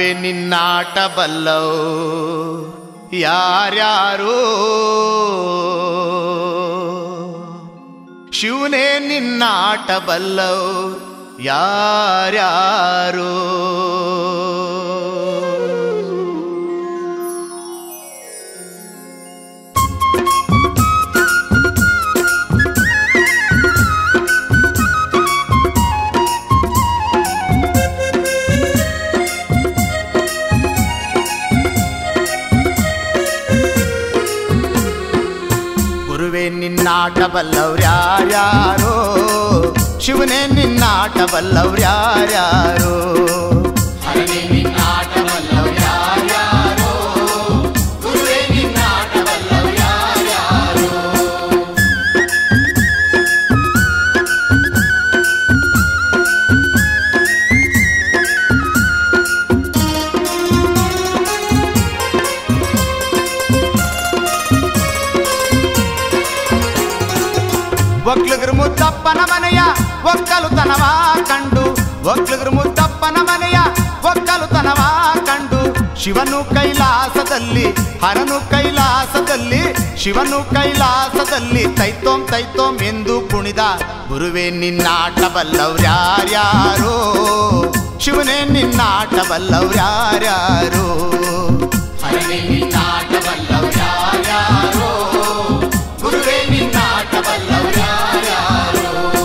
ಗುರುವೆ ನಿನ್ನಾಟ ಬಲ್ಲವು ಯಾರ್ಯಾರು ಶಿವನೇ ನಿನ್ನಾಟ ಬಲ್ಲವು ಯಾರ್ಯಾರು ಗುರುವೆ ನಿನ್ನಾಟ ಬಲ್ಲವ್ರ್ಯಾರ್ಯಾರೋ ಶಿವನೇ ನಿನ್ನಾಟ ಬಲ್ಲವ್ರ್ಯಾರ್ಯಾರೋ ಹರನೇ ನಿನ್ನಾಟ ಬಲ್ಲವ್ರ್ಯಾರ್ಯಾರೋ ಗುರುವೆ ನಿನ್ನಾಟ ಬಲ್ಲವ್ರ್ಯಾರ್ಯಾರೋ ಒಕ್ಲುಗ್ರು ಮುದ್ದಪ್ಪನ ಮನೆಯ ಒಕ್ಕಲುತನವ ಕಂಡು ಒಕ್ಲುಗ್ರು ಮುದ್ದಪ್ಪನ ಮನೆಯ ಒಕ್ಕಲುತನವ ಕಂಡು ಶಿವನು ಕೈಲಾಸದಲ್ಲಿ ಹರನು ಕೈಲಾಸದಲ್ಲಿ ಶಿವನು ಕೈಲಾಸದಲ್ಲಿ ತೈತೋಂ ತೈತೋಂ ಎಂದು ಕುಣಿದ ಗುರುವೇ ನಿನ್ನಾಟ ಬಲ್ಲವ್ರ್ಯಾರ್ಯಾರೋ ಶಿವನೇ ನಿನ್ನಾಟ ಬಲ್ಲವ್ರ್ಯಾರ್ಯಾರೋ ಹರನೇ ನಿನ್ನಾಟ ಬಲ್ಲವ್ರ್ಯಾರ್ಯಾರೋ ಗುರುವೇ ನಿನ್ನಾಟ ಬಲ್ಲವ್ರ್ಯಾರ್ಯಾರೋ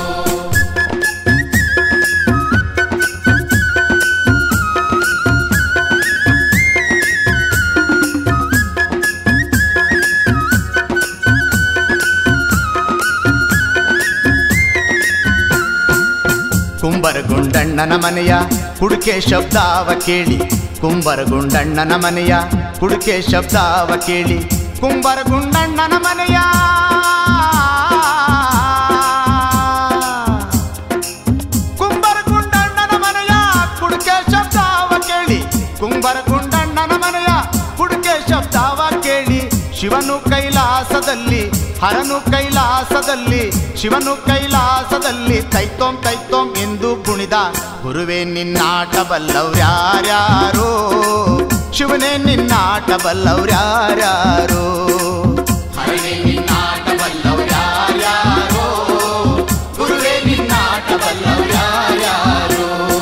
ಕುಂಬರಗುಂಡಣ್ಣನ ಮನೆಯ ಕುಡುಕೆ ಶಬ್ದಾವ ಕೇಳಿ ಕುಂಬರಗುಂಡಣ್ಣನ ಮನೆಯ ಕುಡುಕೆ ಶಬ್ದಾವ ಕೇಳಿ ಕುಂಬರಗುಂಡಣ್ಣನ ಮನೆಯ ಕುಂಬರಗುಂಡಣ್ಣನ ಮನೆಯ ಕುಡುಕೆ ಶಬ್ದಾವ ಕೇಳಿ ಕುಂಬರಗುಂಡಣ್ಣನ ಮನೆಯ ಕುಡುಕೆ ಶಬ್ದಾವ ಕೇಳಿ ಶಿವನು ಕೈಲಾಸದಲ್ಲಿ ಹರನು ಕೈಲಾಸದಲ್ಲಿ ಶಿವನು ಕೈಲಾಸದಲ್ಲಿ ತೈತೋಂ ತೈತೋಂ ಎಂದು ಕುಣಿದ ಗುರುವೇ ನಿನ್ನಾಟ ಬಲ್ಲವ್ರ್ಯಾರ್ಯಾರೋ ಶಿವನೇ ನಿನ್ನಾಟ ಬಲ್ಲವ್ರ್ಯಾರ್ಯಾರೋ ಹರನೇ ನಿನ್ನಾಟ ಬಲ್ಲವ್ರ್ಯಾರ್ಯಾರೋ ಗುರುವೇ ನಿನ್ನಾಟ ಬಲ್ಲವ್ರ್ಯಾರ್ಯಾರೋ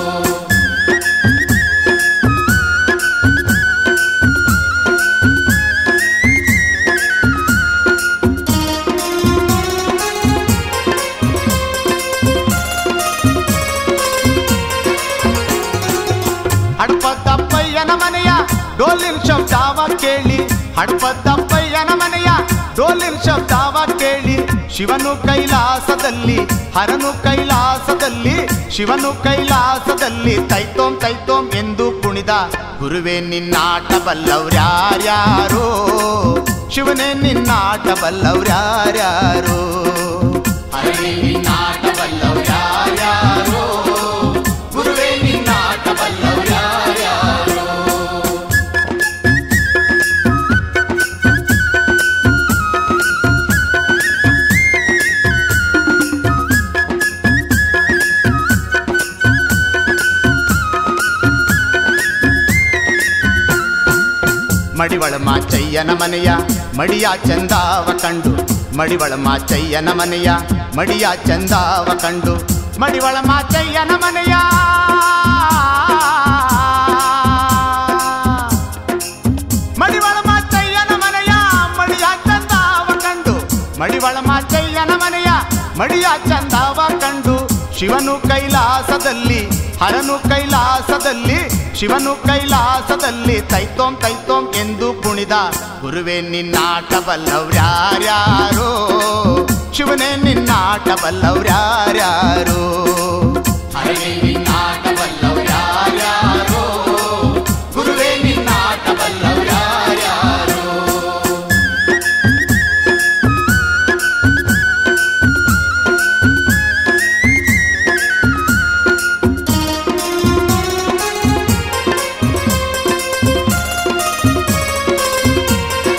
ಹಡ್ಪದ್ದಪ್ಪಯ್ಯನ ಮನೆಯ ಡೋಲಿನ ಶಬ್ದಾವ ಕೇಳಿ ಹಡ್ಪದ್ದಪ್ಪಯ್ಯನ ಮನೆಯ ಡೋಲಿನ ಶಬ್ದಾವ ಕೇಳಿ ಶಿವನು ಕೈಲಾಸದಲ್ಲಿ ಹರನು ಕೈಲಾಸದಲ್ಲಿ ಶಿವನು ಕೈಲಾಸದಲ್ಲಿ ತೈತೋಂ ತೈತೋಂ ಎಂದು ಕುಣಿದ ಗುರುವೇ ನಿನ್ನಾಟ ಬಲ್ಲವ್ರ್ಯಾರ್ಯಾರೋ ಶಿವನೇ ನಿನ್ನಾಟ ಬಲ್ಲವ್ರ್ಯಾರ್ಯಾರೋ ಹರನೇ ನಿನ್ನಾಟ ಬಲ್ಲವ್ರ್ಯಾರ್ಯಾರೋ ಗುರುವೇ ನಿನ್ನಾಟ ಬಲ್ಲವ್ರ್ಯಾರ್ಯಾರೋ ಮಡಿವಳ ಮಾಚಯ್ಯನ ಮನೆಯ ಮಡಿಯ ಚಂದಾವ ಕಂಡು ಮಡಿವಳ ಮಾಚಯ್ಯನ ಮನೆಯ ಮಡಿಯ ಚಂದಾವ ಕಂಡು ಮಡಿವಳ ಮಾಚಯ್ಯನ ಮನೆಯ ಮಡಿವಳ ಮಾಚಯ್ಯನ ಮನೆಯ ಮಡಿಯ ಚಂದಾವ ಕಂಡು ಮಡಿವಳ ಮಾಚಯ್ಯನ ಮನೆಯ ಮಡಿಯ ಚಂದಾವ ಕಂಡು ಶಿವನು ಕೈಲಾಸದಲ್ಲಿ ಹರನು ಕೈಲಾಸದಲ್ಲಿ ಶಿವನು ಕೈಲಾಸದಲ್ಲಿ ತೈತೋಂ ತೈತೋಂ ಎಂದು ಕುಣಿದ ಗುರುವೇ ನಿನ್ನಾಟ ಬಲ್ಲವ್ರ್ಯಾರ್ಯಾರೋ ಶಿವನೇ ನಿನ್ನಾಟ ಬಲ್ಲವ್ರ್ಯಾರ್ಯಾರೋ ಹರನೇ ನಿನ್ನಾಟ ಬಲ್ಲವ್ರ್ಯಾರ್ಯಾರೋ ಗುರುವೇ ನಿನ್ನಾಟ ಬಲ್ಲವ್ರ್ಯಾರ್ಯಾರೋ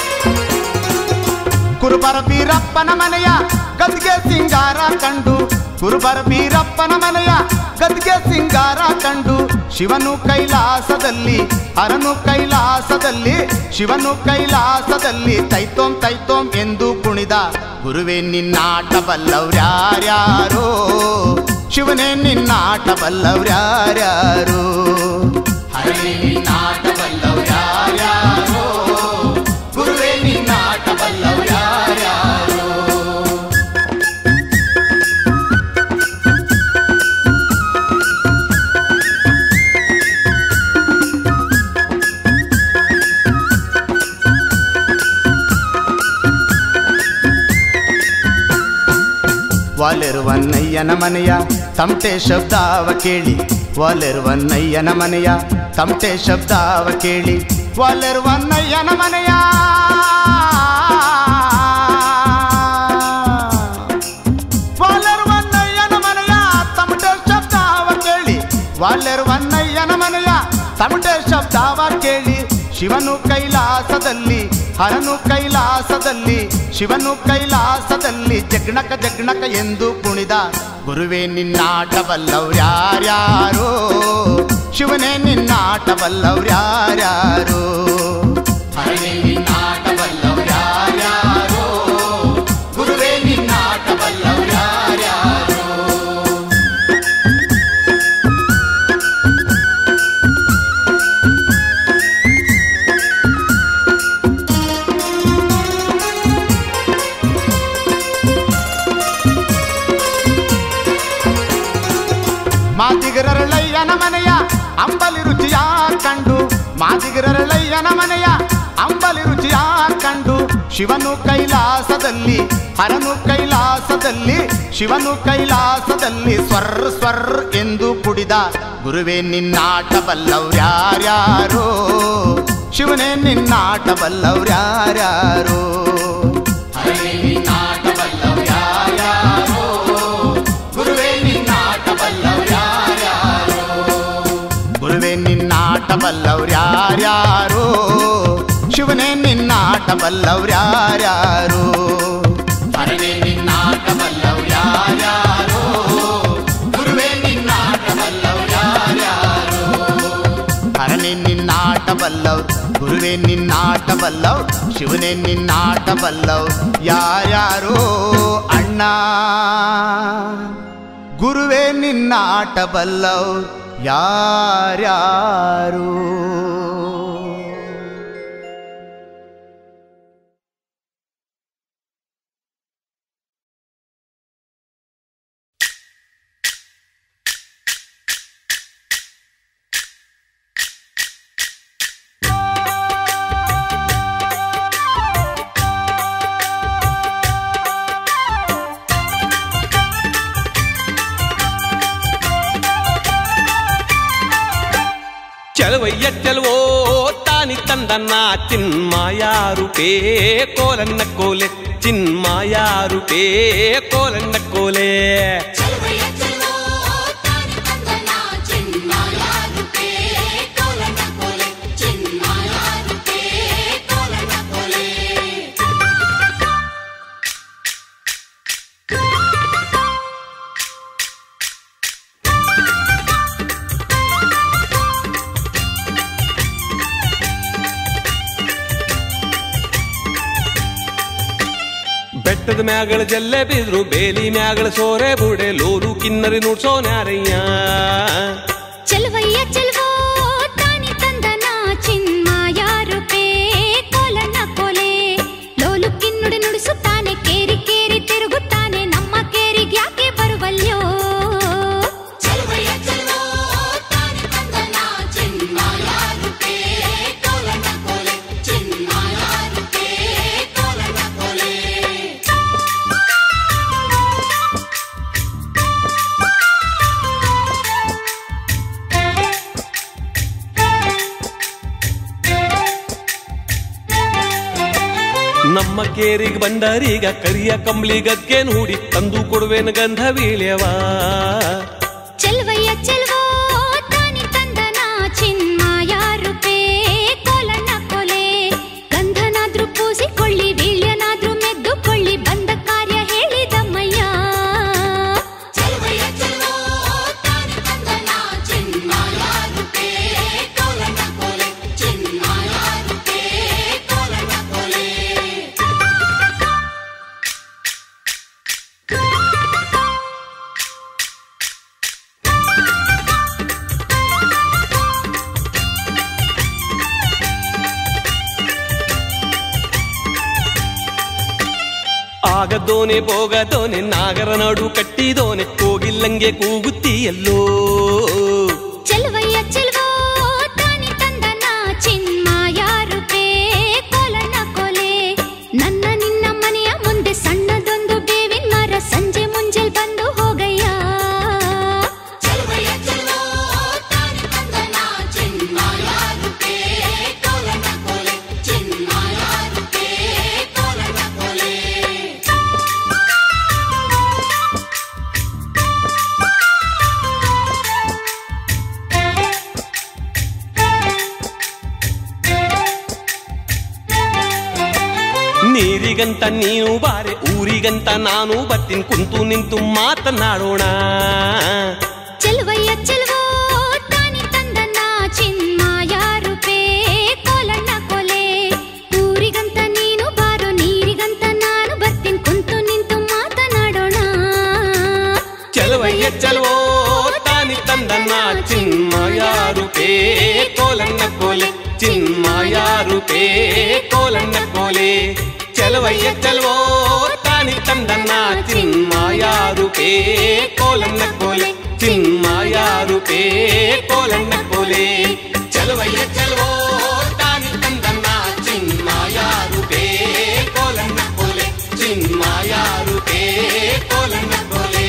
ಕುರುಬರ ಬೀರಪ್ಪನ ಮನೆಯ ಗದ್ಗೆ ಸಿಂಗಾರ ಕಂಡು ಕುರುಬರ ಬೀರಪ್ಪನ ಮನೆಯ ಗದ್ಗೆ ಸಿಂಗಾರ ಕಂಡು ಶಿವನು ಕೈಲಾಸದಲ್ಲಿ ಹರನು ಕೈಲಾಸದಲ್ಲಿ ಶಿವನು ಕೈಲಾಸದಲ್ಲಿ ತೈತೋಂ ತೈತೋಂ ಎಂದು ಕುಣಿದ ಗುರುವೇ ನಿನ್ನಾಟ ಬಲ್ಲವ್ರ್ಯಾರ್ಯಾರೋ ಶಿವನೇ ನಿನ್ನಾಟ ಬಲ್ಲವ್ರ್ಯಾರ್ಯಾರೋ ಹರನೇ ನಿನ್ನಾಟ ಬಲ್ಲವ್ರ್ಯಾರ್ಯಾರೋ ಗುರುವೇ ನಿನ್ನಾಟ ಬಲ್ಲವ್ರ್ಯಾರ್ಯಾರೋ ವಾಲಿರುವನ್ನಯ್ಯನ ಮನೆಯ ತಮಟೆ ಶಬ್ದಾವ ಕೇಳಿ ವಾಲಿರುವನ್ನಯ್ಯನ ಮನೆಯ ತಮಟೆ ಶಬ್ದಾವ ಕೇಳಿ ವಾಲಿರುವನ್ನಯ್ಯನ ಮನೆಯ ವಾಲಿರುವನ್ನಯ್ಯನ ಮನೆಯ ತಮಟೆ ಶಬ್ದಾವ ಕೇಳಿ ವಾಲಿರುವನ್ನಯ್ಯನ ಮನೆಯ ತಮಟೆ ಶಬ್ದಾವ ಕೇಳಿ ಶಿವನು ಕೈಲಾಸದಲ್ಲಿ ಹರನು ಕೈಲಾಸದಲ್ಲಿ ಶಿವನು ಕೈಲಾಸದಲ್ಲಿ ಜಗ್ಣಕ ಜಗ್ಣಕ ಎಂದು ಕುಣಿದ ಗುರುವೇ ನಿನ್ನಾಟ ಬಲ್ಲವ್ರ್ಯಾರ್ಯಾರೋ ಶಿವನೇ ನಿನ್ನಾಟ ಬಲ್ಲವ್ರ್ಯಾರ್ಯಾರೋ ಹರನೇ ನಿನ್ನಾಟ ಬಲ್ಲವ್ರ್ಯಾರ್ಯಾರೋ ಗುರುವೇ ನಿನ್ನಾಟ ಬಲ್ಲವ್ರ್ಯಾರ್ಯಾರೋ ಮಾದಿಗರಳಯ್ಯನ ಮನೆಯ ಅಂಬಲಿ ರುಚಿಯ ಕಂಡು ಮಾದಿಗರಳಯ್ಯನ ಮನೆಯ ಅಂಬಲಿ ರುಚಿಯ ಕಂಡು ಶಿವನು ಕೈಲಾಸದಲ್ಲಿ ಹರನು ಕೈಲಾಸದಲ್ಲಿ ಶಿವನು ಕೈಲಾಸದಲ್ಲಿ ಸ್ವರ್ ಸ್ವರ್ ಎಂದು ಕುಡಿದ ಗುರುವೇ ನಿನ್ನಾಟ ಬಲ್ಲವ್ರ್ಯಾರ್ಯಾರೋ ಶಿವನೇ ನಿನ್ನಾಟ ಬಲ್ಲವ್ರ್ಯಾರ್ಯಾರೋ ಹರನೇ ನಿನ್ನಾಟ ಬಲ್ಲವ್ರ್ಯಾರ್ಯಾರೋ ಗುರುವೇ ನಿನ್ನಾಟ ಬಲ್ಲವ್ರ್ಯಾರ್ಯಾರೋ ಗುರುವೇ ನಿನ್ನಾಟ ಬಲ್ಲವ್ರ್ಯಾರ್ಯಾರೋ ಶಿವನೇ ನಿನ್ನಾಟ ಬಲ್ಲವ್ರ್ಯಾರ್ಯಾರೋ ಹರನೇ ನಿನ್ನಾಟ ಬಲ್ಲವ್ರ್ಯಾರ್ಯಾರೋ ಗುರುವೇ ನಿನ್ನಾಟ ಬಲ್ಲವ್ರ್ಯಾರ್ಯಾರೋ ಹರನೇ ನಿನ್ನಾಟ ಬಲ್ಲವ್ ಗುರುವೇ ನಿನ್ನಾಟ ಬಲ್ಲವ್ ಶಿವನೇ ನಿನ್ನಾಟ ಬಲ್ಲವ್ ಯಾರ್ಯಾರೋ ಅಣ್ಣ ಗುರುವೇ ನಿನ್ನಾಟ ಬಲ್ಲವ್ ಯಾರ್ಯಾರು చలవయ్య చలవో తాని తందన్న చిన్మాయారుపే కోలన్న కోలే చిన్మాయారుపే కోలన్న కోలే చలవయ్య చలో తాని తందన చిన్మాయారుపే కోలన్న కోలే చిన్మాయారుపే కోలన్న కోలే ಬೆಟ್ಟದ ಮ್ಯಾಗಳ ಜಲ್ಲೆ ಬಿದ್ರು ಬೇಲಿ ಮ್ಯಾಗಳ ಸೋರೆ ಬುಡೆ ಲೋರು ಕಿನ್ನರಿ ನುಡ್ಸೋನ್ಯಾರಯ್ಯ ಚಲವಯ್ಯ ಚಲವೋ ತಾನಿ ತಂದನ ಚಿನ್ಮಾಯಾರುಪೇ ಕೋಲನ್ನ ಕೋಲೆ ಲೋಲು ಕಿನ್ನುಡಿ ನುಡಿಸುತ್ತಾನೆ ಕೇರಿ ಕೇರಿ ತಿರುಗುತ್ತಾನೆ ನಮ್ಮ ಕೇರಿಗೆ ಯಾಕೆ ಬರುವಲ್ಯೋ ಚಲವಯ್ಯ ಚಲವೋ ತಾನಿ ತಂದನ ಚಿನ್ಮಾಯಾರುಪೇ ಕೋಲನ್ನ ಕೋಲೆ ಚಿನ್ಮಾಯಾರುಪೇ ಕೋಲನ್ನ ಕೋಲೆ ನಮ್ಮ ಕೇರಿಗೆ ಬಂದರೀಗ ಕರಿಯ ಕಂಬ್ಳಿ ಗದ್ಗೆ ನೋಡಿ ತಂದು ಕೊಡುವೆನ ಗಂಧ ವೀಳ್ಯವಾ ಚೆಲ್ವಯ್ಯ ಚೆಲ್ವೋ ತಾನಿ ತಂದನ ಚಿನ್ಮಾಯಾರುಪೇ ಕೋಲಣ್ಣ ಕೊಲೆ ಗಂಧನಾದ್ರೂ ಪೂಸಿಕೊಳ್ಳಿ ವೀಳ್ಯನಾದ್ರೂ ಮೆದ್ದುಕೊಳ್ಳಿ ಬಂದ ಕಾರ್ಯ ಹೇಳಿದಮ್ಮಯ್ಯ ಆಗದೋನೆ ಹೋಗದೋನೆ ನಾಗರ ನಡು ಕಟ್ಟಿದೋನೆ ಕೋಗಿಲ್ಲಂಗೆ ಕೂಗುತ್ತೀಯಲ್ಲೋ ಚೆಲುವಯ್ಯ ಚೆಲುವೋ ತಾನಿ ತಂದನ ಚಿನ್ಮಾಯ ರೂಪೇ ಕೋಲಣ್ಣ ಕೊಲೆ ನನ್ನ ನಿನ್ನ ಮನೆಯ ಮುಂದೆ ಸಣ್ಣದೊಂದು ಬೇವಿನ ಮರ ಸಂಜೆ ಮುಂಜಾನೆ ಬಂದು ಹೋಗಯ್ಯ ಚೆಲುವಯ್ಯ ಚೆಲುವೋ ತಾನಿ ತಂದನ ಚಿನ್ಮಾಯ ರೂಪೇ ಕೋಲಣ್ಣ ಕೊಲೆ ಚಿನ್ಮಾಯ ರೂಪೇ ಕೋಲಣ್ಣ ಕೊಲೆ ನೀರಿಗಂತ ನೀನು ಬಾರೆ ಊರಿಗಂತ ನಾನು ಬರ್ತೀನಿ ಕುಂತು ನಿಂತು ಮಾತನಾಡೋಣ ಚೆಲುವಯ್ಯ ಚೆಲುವೋ ತಾನಿ ತಂದನ ಚಿನ್ಮಾಯ ರೂಪೇ ಕೋಲಣ್ಣ ಕೊಲೆ ಊರಿಗಂತ ನೀನು ಬಾರೋ ನೀರಿಗಂತ ನಾನು ಬರ್ತೀನಿ ಕುಂತು ನಿಂತು ಮಾತನಾಡೋಣ ಚೆಲುವಯ್ಯ ಚೆಲುವೋ ತಾನಿ ತಂದನ್ನ ಚಿನ್ಮಯ ರೂಪೇ ಕೋಲನ್ನ ಕೋಲೆ ಚಿನ್ಮಯ ರೂಪೇ ಕೋಲನ್ನ ಕೋಲೆ ಚೆಲುವಯ್ಯ ಚೆಲುವೋ ತಾನಿ ತಂದನ್ನ ಚಿನ್ಮಯ ರೂಪೇ ಕೋಲನ್ನ ಕೋಲೆ ಚಿನ್ಮಯ ರೂಪೇ ಕೋಲನ್ನ ಕೋಲೆ ಚೆಲುವಯ್ಯ ಚೆಲುವೋ ತಾನಿ ತಂದನ್ನ ಚಿನ್ಮಯ ರೂಪೇ ಕೋಲನ್ನ ಕೋಲೆ ಚಿನ್ಮಯ ರೂಪೇ ಕೋಲನ್ನ ಕೋಲೆ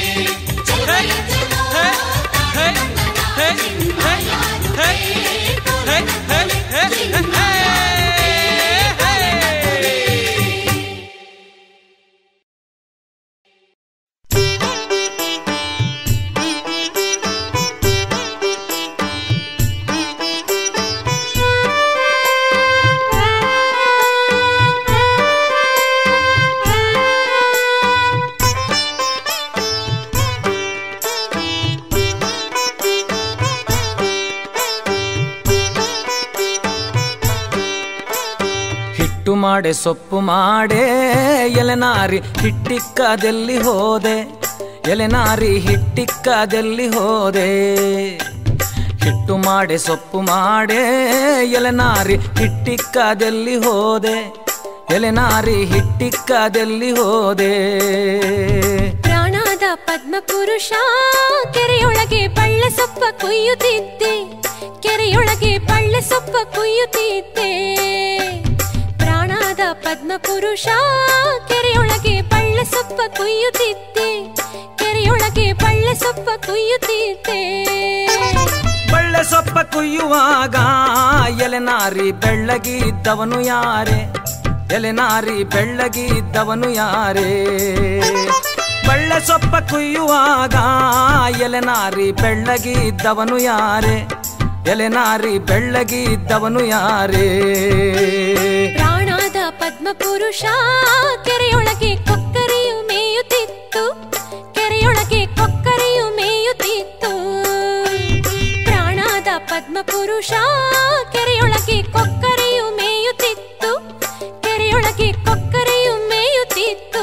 ಹಿಟ್ಟು ಮಾಡೆ ಸೊಪ್ಪು ಮಾಡೆ ಎಲೆನಾರಿ ಹಿಟ್ಟಿಕ್ಕದೆಲ್ಲಿ ಹೋದೆ ಎಲೆನಾರಿ ಹಿಟ್ಟಿಕ್ಕದೆಲ್ಲಿ ಹೋದೆ ಹಿಟ್ಟು ಮಾಡೆ ಸೊಪ್ಪು ಮಾಡೆ ಎಲೆನಾರಿ ಹಿಟ್ಟಿಕ್ಕದೆಲ್ಲಿ ಹೋದೆ ಎಲೆನಾರಿ ಹಿಟ್ಟಿಕ್ಕದೆಲ್ಲಿ ಹೋದೆ ಪ್ರಾಣಾದ ಪದ್ಮಪುರುಷ ಕೆರೆಯೊಳಗೆ ಬಳ್ಳೆ ಸೊಪ್ಪ ಕೊಯ್ಯುತ್ತಿದ್ದೆ ಕೆರೆಯೊಳಗೆ ಬಳ್ಳೆ ಸೊಪ್ಪ ಕೊಯ್ಯುತ್ತಿದ್ದೆ ಪ್ರಾಣಾದ ಪದ್ಮಪುರುಷ ಕೆರೆಯೊಳಗೆ ಬಳ್ಳೆ ಸೊಪ್ಪ ಕೊಯ್ಯುತ್ತಿದ್ದೆ ಕೆರೆಯೊಳಗೆ ಬಳ್ಳೆ ಸೊಪ್ಪ ಕೊಯ್ಯುತ್ತಿದ್ದೆ ಬಳ್ಳೆ ಸೊಪ್ಪ ಕುಯ್ಯುವಾಗ ಎಲೆನಾರಿ ಬೆಳ್ಳಗಿದ್ದವನು ಯಾರೇ ಎಲೆನಾರಿ ಬೆಳ್ಳಗಿದ್ದವನು ಯಾರೇ ಬಳ್ಳೆ ಸೊಪ್ಪ ಕುಯ್ಯುವಾಗ ಎಲೆನಾರಿ ಬೆಳ್ಳಗಿದ್ದವನು ಯಾರೇ ಎಲೆನಾರಿ ಬೆಳ್ಳಗಿದ್ದವನು ಯಾರೇ ಪ್ರಾಣಾದ ಪದ್ಮಪುರುಷ ಕೆರೆಯೊಳಗೆ ಕೊಕ್ಕರೆಯು ಮೇಯುತ್ತಿತ್ತು ಕೆರೆಯೊಳಗೆ ಕೊಕ್ಕರೆಯು ಮೇಯುತ್ತಿತ್ತು ಪ್ರಾಣಾದ ಪದ್ಮಪುರುಷ ಕೆರೆಯೊಳಗೆ ಕೊಕ್ಕರೆಯು ಮೇಯುತ್ತಿತ್ತು ಕೆರೆಯೊಳಗೆ ಕೊಕ್ಕರೆಯು ಮೇಯುತ್ತಿತ್ತು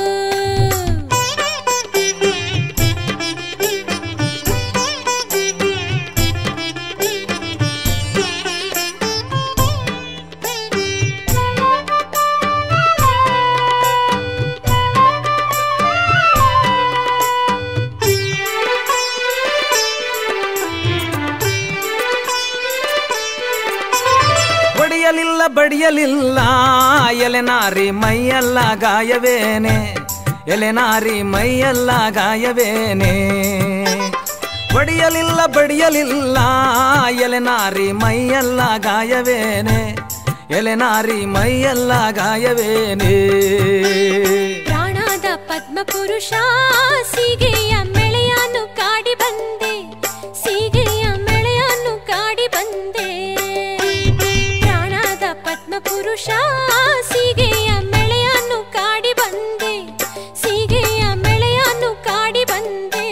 ಬಡಿಯಲಿಲ್ಲ ಬಡಿಯಲಿಲ್ಲ ಎಲೆನಾರಿ ಮೈಯೆಲ್ಲ ಗಾಯವೇನೆ ಎಲೆನಾರಿ ಮೈಯೆಲ್ಲ ಗಾಯವೇನೆ ಬಡಿಯಲಿಲ್ಲ ಬಡಿಯಲಿಲ್ಲ ಎಲೆನಾರಿ ಮೈಯೆಲ್ಲ ಗಾಯವೇನೆ ಎಲೆನಾರಿ ಮೈಯೆಲ್ಲ ಗಾಯವೇನೆ ಪ್ರಾಣಾದ ಪದ್ಮಪುರುಷ ಸೀಗೆಯ ಮೆಳೆಯನ್ನು ಕಾಡಿ ಬಂದೆ ಸೀಗೆಯ ಮೆಳೆಯನ್ನು ಕಾಡಿ ಬಂದೆ ಪ್ರಾಣಾದ ಪದ್ಮಪುರುಷ ಸೀಗೆಯ ಮೆಳೆಯನ್ನು ಕಾಡಿ ಬಂದೆ ಸೀಗೆಯ ಮೆಳೆಯನ್ನು ಕಾಡಿ ಬಂದೆ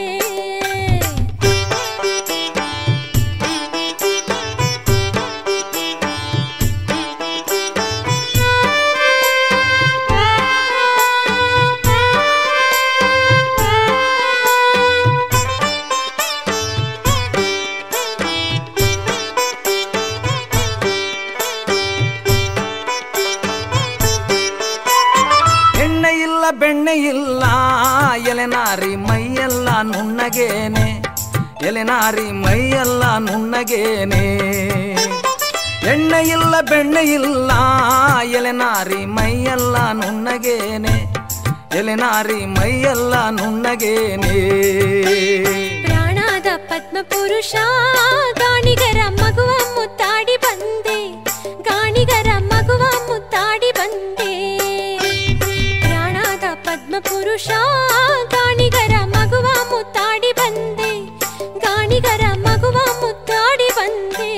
ಬೆಣ್ಣೆ ಇಲ್ಲ ಎಲೆನಾರಿ ಮೈಯೆಲ್ಲ ನುಣ್ಣಗೇನೆ ಎಲೆನಾರಿ ಮೈಯೆಲ್ಲ ನುಣ್ಣಗೇನೆ ಎಣ್ಣೆ ಇಲ್ಲ ಬೆಣ್ಣೆ ಇಲ್ಲ ಎಲೆನಾರಿ ಮೈಯೆಲ್ಲ ನುಣ್ಣಗೇನೆ ಎಲೆನಾರಿ ಮೈಯೆಲ್ಲ ನುಣ್ಣಗೇನೆ ಪ್ರಾಣಾದ ಪದ್ಮಪುರುಷ ಗಾಣಿಗರ ಮಗುವ ಮುತ್ತಾಡಿ ಬಂದೆ ಗಾಣಿಗರ ಮಗುವ ಮುತ್ತಾಡಿ ಬಂದೆ ಪ್ರಾಣಾದ ಪದ್ಮಪುರುಷ ಗಾಣಿಗರ ಮಗುವ ಮುತ್ತಾಡಿ ಬಂದೆ ಗಾಣಿಗರ ಮಗುವ ಮುತ್ತಾಡಿ ಬಂದೆ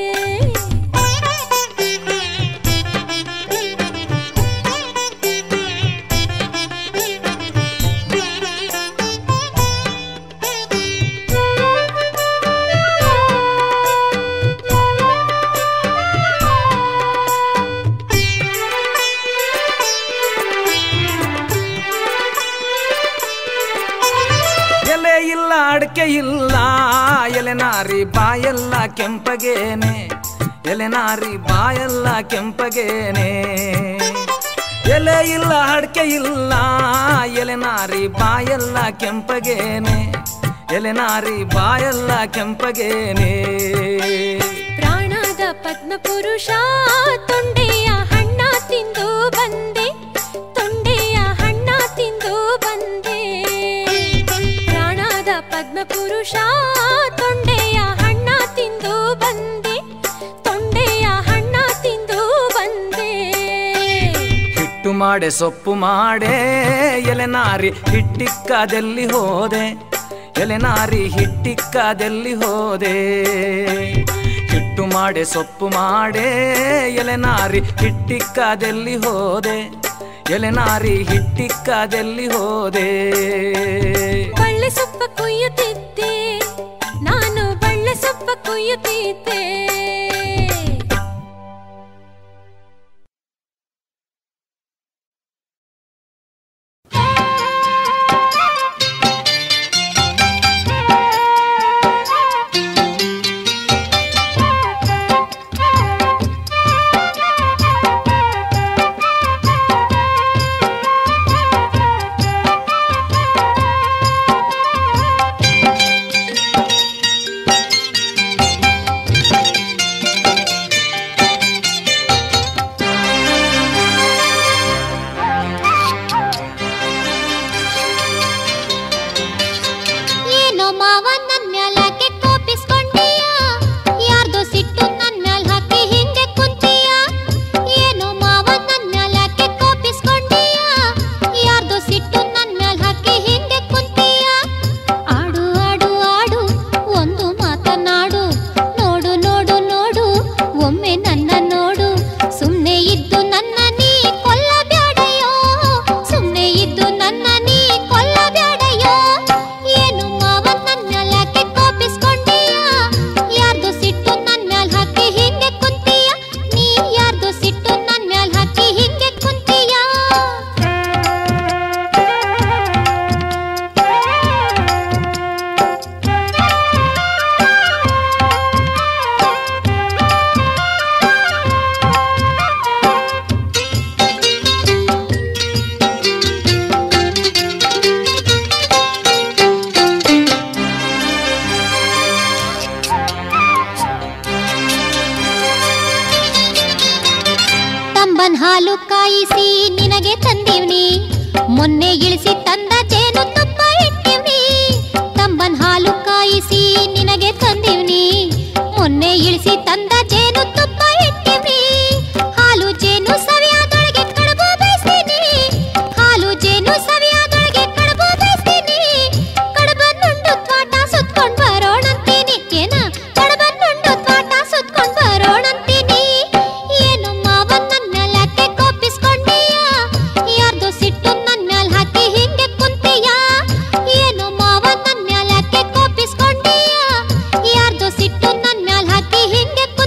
ಎಲೆ ಇಲ್ಲ ಅಡಕೆ ಇಲ್ಲ ಎಲೆನಾರಿ ಬಾಯೆಲ್ಲ ಕೆಂಪಗೇನೆ ಎಲೆನಾರಿ ಬಾಯೆಲ್ಲ ಕೆಂಪಗೇನೆ ಎಲೆ ಇಲ್ಲ ಅಡಕೆ ಇಲ್ಲ ಎಲೆನಾರಿ ಬಾಯೆಲ್ಲ ಕೆಂಪಗೇನೆ ಎಲೆನಾರಿ ಬಾಯೆಲ್ಲ ಕೆಂಪಗೇನೆ ಪ್ರಾಣಾದ ಪದ್ಮಪುರುಷ ತೊಂಡೆಯ ಹಣ್ಣ ತಿಂದು ಬಂದೆ ತೊಂಡೆಯ ಹಣ್ಣ ತಿಂದು ಬಂದೆ ಪ್ರಾಣಾದ ಪದ್ಮಪುರುಷ ತೊಂಡೆಯ ಹಣ್ಣ ತಿಂದು ಬಂದೆ ತೊಂಡೆಯ ಹಣ್ಣ ತಿಂದು ಬಂದೆ ಹಿಟ್ಟು ಮಾಡೆ ಸೊಪ್ಪು ಮಾಡೆ ಎಲೆನಾರಿ ಹಿಟ್ಟಿಕ್ಕದಲ್ಲಿ ಹೋದೆ ಎಲೆನಾರಿ ಹಿಟ್ಟಿಕ್ಕದಲ್ಲಿ ಹೋದೆ ಹಿಟ್ಟು ಮಾಡೆ ಸೊಪ್ಪು ಮಾಡೆ ಎಲೆನಾರಿ ಹಿಟ್ಟಿಕ್ಕದಲ್ಲಿ ಹೋದೆ ಎಲೆನಾರಿ ಹಿಟ್ಟಿಕ್ಕದಲ್ಲಿ ಹೋದೆ ಬಳ್ಳೆ ಸೊಪ್ಪ ಕೊಯ್ಯುತ್ತಿದ್ದೆ ನಾನು ಬಳ್ಳೆ ಸೊಪ್ಪ ಕೊಯ್ಯುತ್ತಿದ್ದೆ ಏನೋ ಮಾವ ನನ್ ಮ್ಯಾಲಾಕೆ ಕೋಪಿಸ್ಕೊಂಡೀಯ ಯಾರ್ದೋ ಸಿಟ್ಟು ನನ್ ಮ್ಯಾಲ್ ಹಾಕಿ ಹಿಂದೆ ಕುಂತೀಯ ಏನೋ ಮಾವ ನನ್ ಮ್ಯಾಲಾಕೆ ಕೋಪಿಸ್ಕೊಂಡೀಯ ಯಾರ್ದೋ ಸಿಟ್ಟು ನನ್ ಮ್ಯಾಲ್ ಹಾಕಿ ಹಿಂದೆ ಕುಂತೀಯ ಆಡು ಆಡು ಆಡು ಒಂದು ಮಾತನಾಡು ನೋಡು ನೋಡು ನೋಡು ಒಮ್ಮೆ ನನ್ನ ನೋಡು ಸುಮ್ನೆ ಇದ್ದು ನನ್ನ ನೀ ಕೊಲ್ಲಬ್ಯಾಡಯೋ ಸುಮ್ನೆ ಇದ್ದು ನನ್ನ ನೀ ಕೊಲ್ಲಬ್ಯಾಡಯೋ ಏನು ಮಾವ ನನ್ ಮ್ಯಾಲ್ ಯಾಕೆ ಕೋಪಿಸ್ಕೊಂಡೀಯ ಯಾರ್ದೋ ಸಿಟ್ಟು ನನ್ ಮ್ಯಾಲ್ ಹಾಕಿ ಹಿಂಗೆ ಕುಂತೀಯ ನೀ ಯಾರ್ದೋ ಸಿಟ್ಟು ನನ್ ಮ್ಯಾಲ್ ಹಾಕಿ ಹಿಂಗೆ ಕುಂತೀಯ ತಂಬನ್ ಹಾಲು ಕಾಯಿಸಿ ನಿನಗೆ ತಂದೀವ್ನಿ ಮೊನ್ನೆ ಇಳಿಸಿ ತಂದ ಜೇನು ತುಪ್ಪ ಇಟ್ಟಿವ್ನಿ ತಂಬನ್ ಹಾಲು ಕಾಯಿಸಿ ನಿನಗೆ ತಂದೀವ್ನಿ ಮೊನ್ನೆ ಇಳಿಸಿ ತಂದ ಜೇನು ತುಪ್ಪ ಇಟ್ಟಿವ್ನಿ ಹಾಲು ಜೇನು ಸವಿಯಾದೊಳಗೆ ಕಡುಬು ಬೇಯಿಸ್ತೀನಿ ಹಾಲು ಜೇನು ಸವಿಯಾದೊಳಗೆ ಕಡುಬು ಬೇಯಿಸ್ತೀನಿ ಕಡುಬನ್ನುಂಡು ತ್ವಾಟ ಸುತ್ಕೊಂಡ್ ಬರೋಣಂತೀನಿ ಏನ ಕಡುಬನ್ನುಂಡು ತ್ವಾಟ ಸುತ್ಕೊಂಡ್ ಬರೋಣಂತೀನಿ ಏನು ಮಾವ ನನ್ ಮ್ಯಾಲ್ ಯಾಕೆ ಕೋಪಿಸ್ಕೊಂಡೀಯ ಯಾರ್ದೋ ಸಿಟ್ಟು ನನ್ ಮ್ಯಾಲ್ ಹಾಕಿ ಹಿಂಗೆ ಕುಂತೀಯ ಏನು ಮಾವ ನನ್ ಮ್ಯಾಲ್ ಯಾಕೆ ಕೋಪಿಸ್ಕೊಂಡೀಯ ಯಾರ್ದೋ ಸಿಟ್ಟು ನನ್ ಮ್ಯಾಲ್ ಹಾಕಿ ಹಿಂಗೆ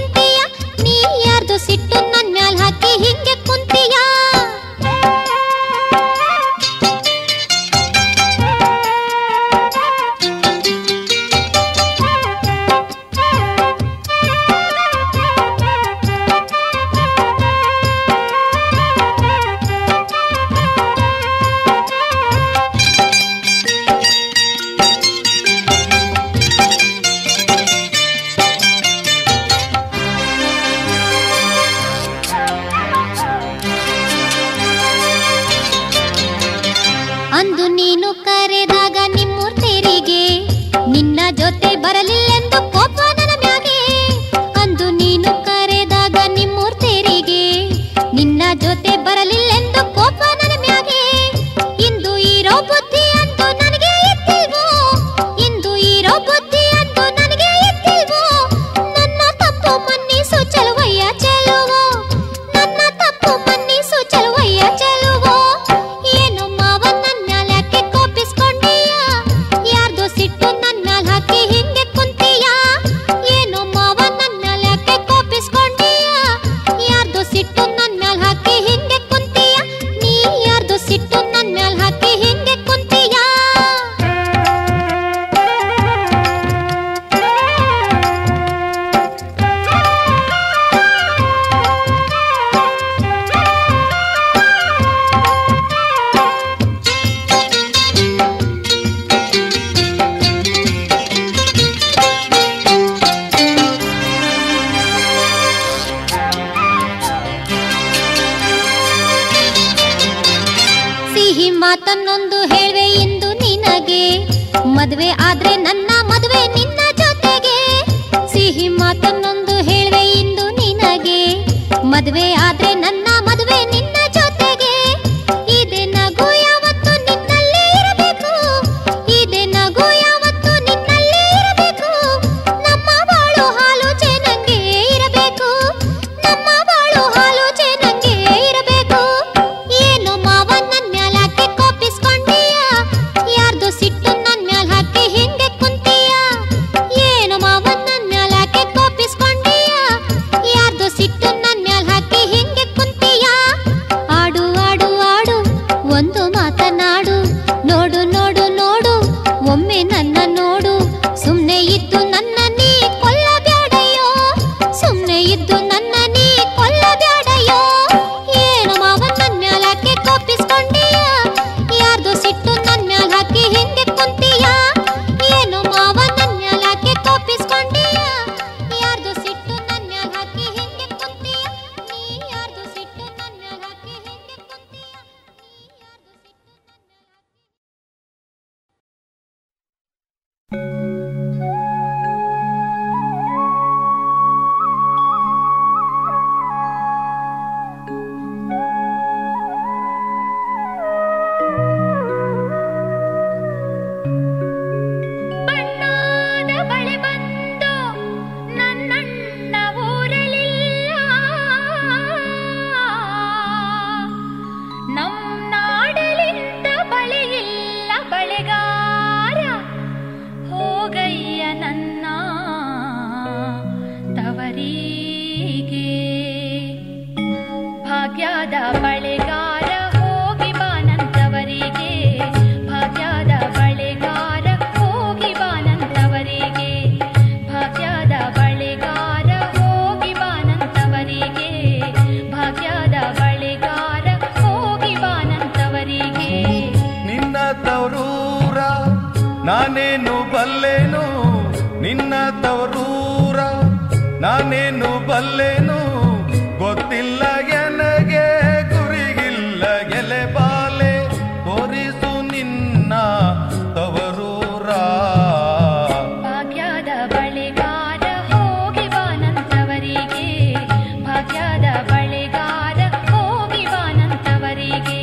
ಅಂದು ನೀನು ಕರೆದಾಗ ನಿಮ್ಮೂರ್ ತೇರಿಗೆ ನಿನ್ನ ಜೊತೆ ಬರಲಿಲ್ಲೆಂದು ಕೋಪ ನನ್ನ ಮ್ಯಾಗೆ ಅಂದು ನೀನು ಕರೆದಾಗ ನಿಮ್ಮೂರ್ ತೇರಿಗೆ ನಿನ್ನ ಜೊತೆ ಬರಲಿಲ್ಲೆಂದು ಕೋಪ ನನ್ನ ಮ್ಯಾಗೆ ಇಂದು ಇರೋ ಬುದ್ಧಿ ಅಂದು ನನಗೆ ಇದ್ದಿಲ್ವೋ ಇಂದು ಇರೋ ಬುದ್ಧಿ ಅಂದು ನನಗೆ ಇದ್ದಿಲ್ವೋ ನನ್ನ ತಪ್ಪು ಮನ್ನಿಸು ಚಲುವಯ್ಯ ಚೆಲುವೋ ನನ್ನ ತಪ್ಪು ಮನ್ನಿಸು ಚಲುವಯ್ಯ ಚೆಲುವೋ ಏನು ಮಾವ ನನ್ನ ಯಾಕೆ ಕೋಪಿಸ್ಕೊಂಡೀಯ ಯಾರ್ದೋ ಸಿಟ್ಟು ನನ್ನ ಹಾಕಿ ಹಿಂಗೆ ಕುಂತೀಯ ಏನು ಮಾವ ನನ್ನ ಯಾಕೆ ಕೋಪಿಸ್ಕೊಂಡೀಯ ಯಾರ್ದೋ ಸಿಟ್ಟು ನನ್ನ ಹಾಕಿ ಹಿಂಗೆ ಕುಂತೀಯ ನೀ ಯಾರ್ದೋ ಸಿಟ್ಟು ನನ್ನ ಹಾಕಿ ಹಿಂಗೆ ಕುಂತೀಯ ಸಿಹಿ ಮಾತನ್ನೊಂದು ಹೇಳ್ವೆ ಇಂದು ನಿನಗೆ ಮದುವೆ ಆದ್ರೆ ನನ್ನ ಮದುವೆ ನಿನ್ನ ಜೊತೆಗೆ ಸಿಹಿ ಮಾತನ್ನೊಂದು ಹೇಳ್ವೆ ಇಂದು ನಿನಗೆ ಮದುವೆ ಆದ್ರೆ ನನ್ನ ಮದುವೆ ನಿನ್ನ ಜೊತೆಗೆ ಇದೇ ನಗು ಯಾವತ್ತು ನಿನ್ನಲ್ಲೇ ಇರಬೇಕು ಇದೇ ನಗು ಯಾವತ್ತು ನಿನ್ನಲ್ಲೇ ಇರಬೇಕು ನಮ್ಮ ಬಾಳು ಹಾಲು ಚೆನ್ನಂಗೆ ಇರಬೇಕು ನಮ್ಮ ಬಾಳು ಹಾಲು ಚೆನ್ನಂಗೆ ಇರಬೇಕು ಏನು ಮಾವ ನನ್ ಮ್ಯಾಲ್ ಹಾಕಿ ಕೋಪಿಸ್ಕೊಂಡೀಯ ಯಾರ್ದು ಸಿಟ್ಟು ನನ್ ಮ್ಯಾಲ್ ಹಾಕಿ ಹಿಂಗೆ ಕುಂತೀಯ ಏನು ಮಾವ ನನ್ ಮ್ಯಾಲ್ ಹಾಕಿ ಕೋಪಿಸ್ಕೊಂಡೀಯ ಯಾರ್ದು ಸಿಟ್ಟು ನನ್ ಮ್ಯಾಲ್ ಹಾಕಿ ಹಿಂಗೆ ಕುಂತೀಯ ಆಡು ಆಡು ಆಡು ಒಂದು ಮಾತನಾಡು ನೋಡು ನೋಡು ನೋಡು ಒಮ್ಮೆ ನನ್ನ ನೋಡು ಸುಮ್ನೆ ಇದ್ದು ನನ್ನ ನೀ ಕೊಲ್ಲಬ್ಯಾಡಯ್ಯೋ ಸುಮ್ನೆ ಇದ್ದು ನನ್ನ ನೀ ಕೊಲ್ಲಬ್ಯಾಡಯ್ಯೋ ಏನು ಮಾವ ನನ್ ಮ್ಯಾಲ್ ಹಾಕಿ ಕೋಪಿಸ್ಕೊಂಡೀಯ ಯಾರ್ದು ಸಿಟ್ಟು ನನ್ ಮ್ಯಾಲ್ ಹಾಕಿ ಹಿಂಗೆ ಕುಂತೀಯ ಏನು ಮಾವ ನನ್ ಮ್ಯಾಲ್ ಹಾಕಿ ಕೋಪಿಸ್ಕೊಂಡೀಯ ಯಾರ್ದು ಸಿಟ್ಟು ನನ್ ಮ್ಯಾಲ್ ಹಾಕಿ ಹಿಂಗೆ ಕುಂತೀಯ ನೀ ಯಾರ್ದು ಸಿಟ್ಟು ನನ್ ಮ್ಯಾಲ್ ಹಾಕಿ ಹಿಂಗೆ ಕುಂತೀಯ ನೀ ಯಾರ್ದು ಸಿಟ್ಟು ನನ್ ಮ್ಯಾಲ್ ಹಾಕಿ ಬಣ್ಣದ ಬಳೆ ಬಂದು ನನ್ನಣ್ಣ ಊರಲಿಲ್ಲ ನಮ್ ನಾಡಲಿಂದ ಬಳೆಯಿಲ್ಲ ಬಳೆಗಾರ ಹೋಗಯ್ಯ ನನ್ನ ತವರಿಗೆ ಭಾಗ್ಯದ ಬಳೆಗಾರ ಹೋಗಿ ಬಾನಂತವರಿಗೆ ಭಾಗ್ಯದ ಬಳೆಗಾರ ಹೋಗಿ ಬಾನಂತವರಿಗೆ ಭಾಗ್ಯದ ಬಳೆಗಾರ ಹೋಗಿ ಬಾನಂತವರಿಗೆ ಭಾಗ್ಯದ ಬಳೆಗಾರ ಹೋಗಿ ಬಾನಂತವರಿಗೆ ನಿನ್ನ ತವರೂರ ನಾನೇನು ಬಲ್ಲೆನು ನಿನ್ನ ತವರೂರ ನಾನೇನು ಬಲ್ಲೆನು ಗೊತ್ತಿಲ್ಲ ಎನಗೆ ಗುರಿಗಿಲ್ಲ ಎಲೆ ಬಾಲೆ ತೋರಿಸು ನಿನ್ನ ತವರೂರ ಭಾಗ್ಯದ ಬಳೆಗಾರ ಹೋಗಿ ಬಾನಂತವರಿಗೆ ಭಾಗ್ಯದ ಬಳೆಗಾರ ಹೋಗಿ ಬಾನಂತವರಿಗೆ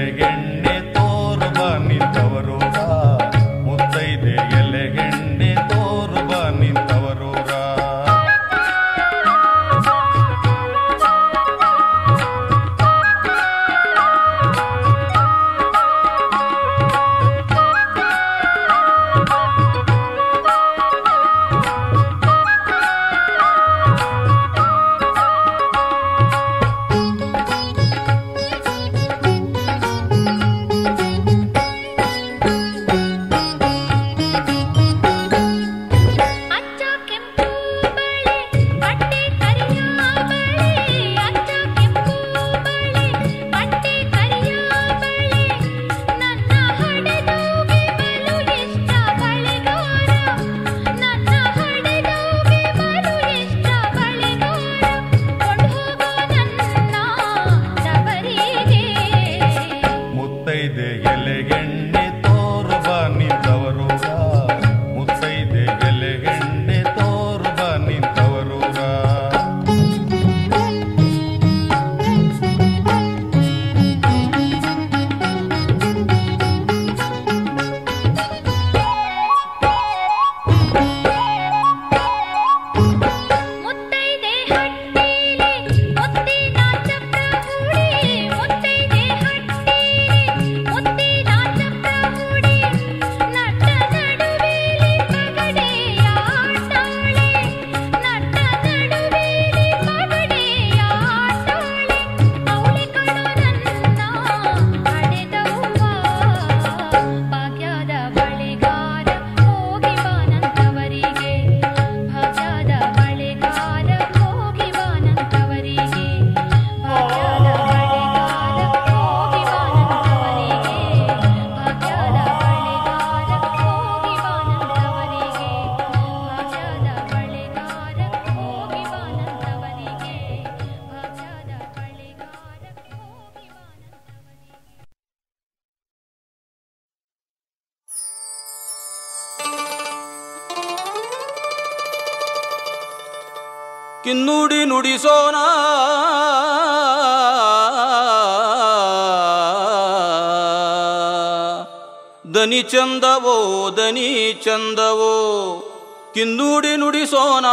ಎಲೆಗೆಣ್ಣೆ ತೋರುವ ನಿಂತವರೂರ ಮುತ್ತೈದೆ ಎಲೆಗೆಣ್ಣೆ ತೋರುವ ನಿಂತವರೂರ ಅಚ್ಚ ಕೆಂಪು ಬಳೆ ಬಟ್ಟೆ ಕರಿಯ ಬಳೆ ಅಚ್ಚ ಕೆಂಪು ಬಳೆ ಬಟ್ಟೆ ಕರಿಯ ಬಳೆ ನನ್ನ ಹಡೆದೋಗೆ ಬಲು ಇಷ್ಟ ಬಳೆಗಾರ ನನ್ನ ಹಡೆದೋಗೆ ಬಲು ಇಷ್ಟ ಬಳೆಗಾರ ಕೊಂಡು ಹೋಗೋ ನನ್ನ ತವರಿಗೆ ಮುತ್ತೈದೆ ಎಲೆಗೆಣ್ಣೆ ತೋರುವ ನಿಂತವರೂರ ಮುತ್ತೈದೆ ಎಲೆಗೆಣ್ಣೆ ತೋರುವ ನಿಂತವರೂರ ಮುತ್ತೈದೆ ಹಟ್ಟಿಲೆ ಮುತ್ತಿನ ಚಪ್ರ ಹೂಡಿ ಮುತ್ತೈದೆ ಹಟ್ಟಿಲೆ ಮುತ್ತಿನ ಚಪ್ರ ಹೂಡಿ ನಟ್ಟ ನಡುವೆಲಿ ಪಗಡೆಯ ಆಟಾಳೆ ನಟ್ಟ ನಡುವೆಲಿ ಪಗಡೆಯ ಆಟಾಳೆ ಅವಳೆ ಕಣೋ ನನ್ನ ಹಡೆದವ್ವ ಭಾಗ್ಯದ ಬಳೆಗಾರ ಹೋಗಿ ಬಾನಂತವರಿಗೆ ಭಾಗ್ಯದ ಬಳೆಗಾರ ಹೋಗಿ ಬಾನಂತವರಿಗೆ ಭಾಗ್ಯದ ಬಳೆಗಾರ ಹೋಗಿ ಬಾನಂತವರಿಗೆ ಭಾಗ್ಯದ ಬಳೆಗಾರ ಹೋಗಿ ಬಾನಂತವರಿಗೆ ಭಾಗ್ಯದ ಬಳೆಗಾರ ಹೋಗಿ ಬಾನಂತವರಿಗೆ ಭಾಗ್ಯದ ಬಳೆಗಾರ ಹೋಗಿ ಬಾನಂತವರಿಗೆ ಕಿನ್ನುಡಿ ನುಡಿಸೋಣ ದನಿ ಚಂದವೋ ದನಿ ಚಂದವೋ ಕಿನ್ನುಡಿ ನುಡಿಸೋಣ